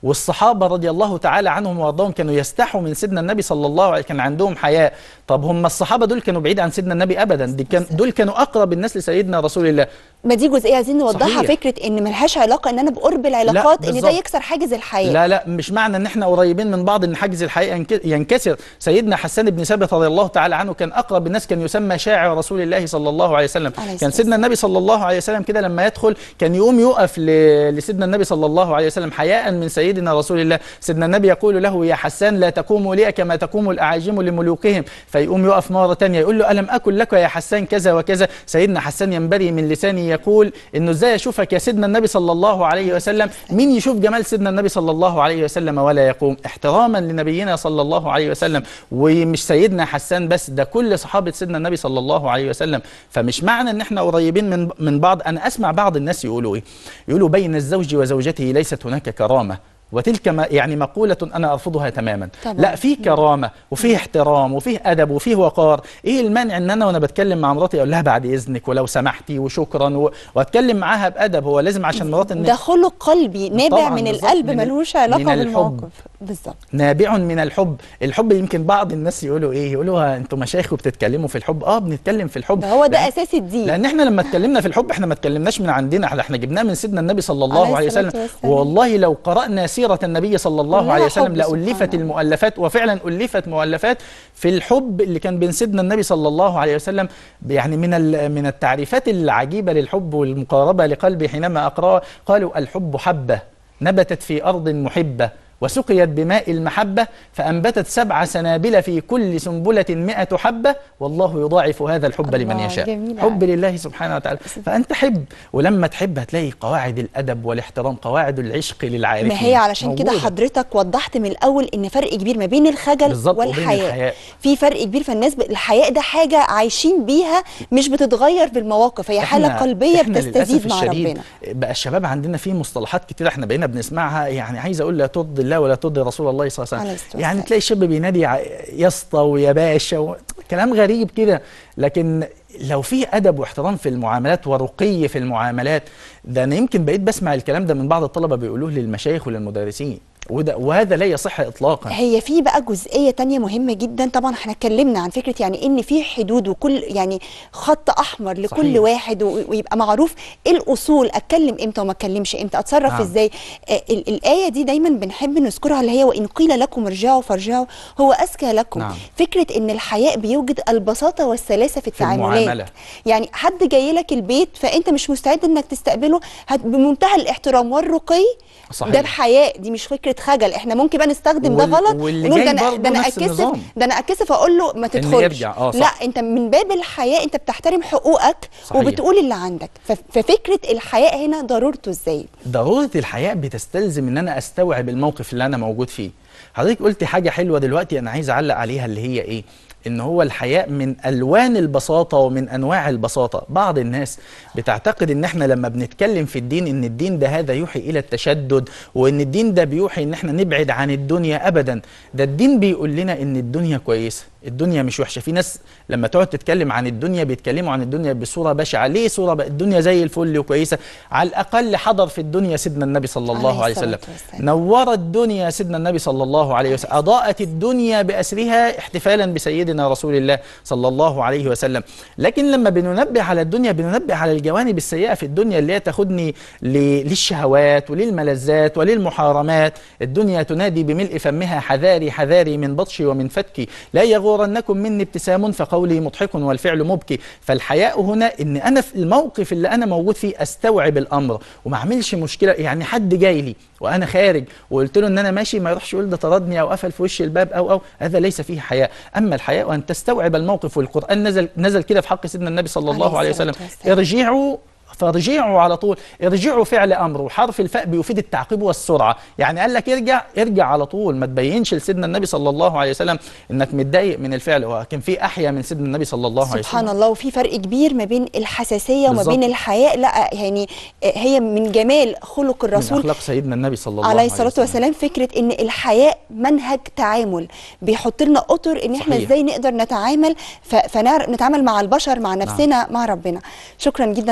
والصحابه رضي الله تعالى عنهم وارضاهم كانوا يستحوا من سيدنا النبي صلى الله عليه كان عندهم حياء طب هم الصحابه دول كانوا بعيد عن سيدنا النبي ابدا دي كان دول كانوا اقرب الناس لسيدنا رسول الله ما دي جزئيه عايزين نوضحها صحيح. فكره ان ملهاش علاقه ان انا بقرب العلاقات ان ده بالظبط. يكسر حاجز الحياه لا لا مش معنى ان احنا قريبين من بعض ان حاجز الحقيقه ينك- ينكسر سيدنا حسان بن ثابت رضي الله تعالى عنه كان اقرب الناس كان يسمى شاعر رسول الله صلى الله عليه وسلم عليه كان الصلاة سيدنا النبي صلى الله عليه وسلم كده لما يدخل كان يقوم يقف ل- لسيدنا النبي صلى الله عليه وسلم حياء من سيدنا رسول الله سيدنا النبي يقول له يا حسان لا تقوم لي كما تقوم الاعاجم لملوكهم فيقوم يقف مره ثانيه يقول له الم اكن لك يا حسان كذا وكذا سيدنا حسان ينبري من لسانه يقول انه ازاي اشوفك يا سيدنا النبي صلى الله عليه وسلم مين يشوف جمال سيدنا النبي صلى الله عليه وسلم ولا يقوم احتراما لنبينا صلى الله عليه وسلم ومش سيدنا حسان بس ده كل صحابه سيدنا النبي صلى الله عليه وسلم فمش معنى ان احنا قريبين من من بعض انا اسمع بعض الناس يقولوا ايه يقولوا بين الزوج وزوجته ليست هناك كرامه وتلك ما يعني مقولة أنا أرفضها تماما طبعاً. لا في كرامة وفيه احترام وفيه أدب وفيه وقار إيه المانع إن أنا وأنا بتكلم مع مراتي أقول لها بعد إذنك ولو سمحتي وشكرا و... وأتكلم معاها بأدب هو لازم عشان مراتي إن ده خلق قلبي نابع طبعاً من بالظبط، القلب من ال- ملوش علاقه من الحب. بالموقف بالظبط نابع من الحب الحب يمكن بعض الناس يقولوا ايه يقولوا انتوا مشايخ وبتتكلموا في الحب اه بنتكلم في الحب ده هو ده لأن- اساس الدين لان احنا لما اتكلمنا في الحب احنا ما اتكلمناش من عندنا احنا احنا جبناه من سيدنا النبي صلى الله عليه عليه الصلاة وسلم والسلام. والله لو قرانا سيره النبي صلى الله كلها عليه وسلم حب سبحان لالفت الله. المؤلفات وفعلا الفت مؤلفات في الحب اللي كان بين سيدنا النبي صلى الله عليه وسلم يعني من ال- من التعريفات العجيبه للحب والمقاربه لقلبي حينما اقراه قالوا الحب حبه نبتت في ارض محبه وسقيت بماء المحبة فأنبتت سبع سنابل في كل سنبلة مئة حبة والله يضاعف هذا الحب لمن الله، يشاء جميل حب أوي. لله سبحانه وتعالى فأنت حب ولما تحب هتلاقي قواعد الأدب والاحترام قواعد العشق للعارفين ما هي علشان كده موجودة. حضرتك وضحت من الاول ان فرق كبير ما بين الخجل بالظبط، وبين والحياء الحياء. في فرق كبير فالناس ب... الحياء ده حاجه عايشين بيها مش بتتغير بالمواقف هي حاله إحنا- قلبيه إحنا بتستزيد للأسف مع الشديد ربنا بقى الشباب عندنا فيه مصطلحات كتير احنا بقينا بنسمعها يعني عايز اقول لا ترضي الله ولا ترضي رسول الله صلى الله عليه عليه الصلاة وسلم يعني والسلام. تلاقي الشاب بينادي ع- يا اسطى ويا باشا و... كلام غريب كده لكن لو في ادب واحترام في المعاملات ورقي في المعاملات ده انا يمكن بقيت بسمع الكلام ده من بعض الطلبه بيقولوه للمشايخ وللمدرسين وده وهذا لا يصح اطلاقا هي في بقى جزئيه تانية مهمه جدا طبعا احنا اتكلمنا عن فكره يعني ان في حدود وكل يعني خط احمر لكل صحيح. واحد و- ويبقى معروف ايه الاصول اتكلم امتى وما اتكلمش امتى اتصرف نعم. ازاي آه ال- الايه دي دايما بنحب نذكرها اللي هي وان قيل لكم ارجعوا فارجعوا هو اذكى لكم نعم. فكره ان الحياء بيوجد البساطه والسلاسه في التعاملات المعاملة. يعني حد جاي لك البيت فانت مش مستعد انك تستقبله هت- بمنتهى الاحترام والرقي صحيح. ده بحياء دي مش فكره خجل احنا ممكن بقى نستخدم ده وال- غلط واللي ونقول جاي ده انا برضه ده انا نفس اتكسف النظام. ده انا اتكسف اقول له ما تدخلش يرجع، آه، صح. لا انت من باب الحياء انت بتحترم حقوقك صحيح. وبتقول اللي عندك ف- ففكره الحياء هنا ضرورته ازاي ضرورة الحياء بتستلزم ان انا استوعب الموقف اللي انا موجود فيه حضرتك قلت حاجة حلوة دلوقتي انا عايز اعلق عليها اللي هي ايه ان هو الحياء من الوان البساطة ومن انواع البساطة بعض الناس بتعتقد ان احنا لما بنتكلم في الدين ان الدين ده هذا يوحي الى التشدد وان الدين ده بيوحي ان احنا نبعد عن الدنيا ابدا ده الدين بيقول لنا ان الدنيا كويسة الدنيا مش وحشة في ناس لما تقعد تتكلم عن الدنيا بيتكلموا عن الدنيا بصورة بشعة ليه صورة ب... الدنيا زي الفل وكويسة على الأقل حضر في الدنيا سيدنا النبي صلى الله عليه عليه الصلاة وسلم والسلام. نور الدنيا سيدنا النبي صلى الله عليه وسلم أضاءت الدنيا بأسرها احتفالا بسيدنا رسول الله صلى الله عليه وسلم لكن لما بننبه على الدنيا بننبه على الجوانب السيئة في الدنيا اللي هي تاخدني ل... للشهوات وللملذات وللمحارمات الدنيا تنادي بملء فمها حذاري حذاري من بطشي ومن فتكي لا يغورنكم مني ابتسام فقولي مضحك والفعل مبكي فالحياء هنا ان انا في الموقف اللي انا موجود فيه استوعب الامر وما اعملش مشكله يعني حد جاي لي وانا خارج وقلت له ان انا ماشي ما يروحش يقول ده طردني او قفل في وش الباب او او هذا ليس فيه حياء اما الحياء ان تستوعب الموقف والقران نزل نزل كده في حق سيدنا النبي صلى الله عليه عليه الصلاة وسلم والسلام. ارجعوا فارجعوا على طول ارجعوا فعل امر وحرف الفاء بيفيد التعقيب والسرعه يعني قال لك ارجع ارجع على طول ما تبينش لسيدنا النبي صلى الله عليه وسلم انك متضايق من الفعل وكان في احيا من سيدنا النبي صلى الله عليه وسلم سبحان الله وفي فرق كبير ما بين الحساسيه وما بالظبط. بين الحياء لا يعني هي من جمال خلق من الرسول اخلاق سيدنا النبي صلى الله عليه الصلاه وسلم. والسلام فكره ان الحياء منهج تعامل بيحط لنا اطر ان احنا صحيح. ازاي نقدر نتعامل فنتعامل مع البشر مع نفسنا مع ربنا شكرا جدا لحضرتك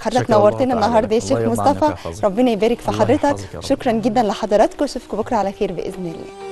حضرتك شكرا الله نورتنا تعالى النهارده يا لك. شيخ الله يرضى عنك مصطفى ويحفظك. ربنا يبارك في الله حضرتك يحفظك يا رب. شكرا جدا لحضراتكم اشوفكم بكره على خير باذن الله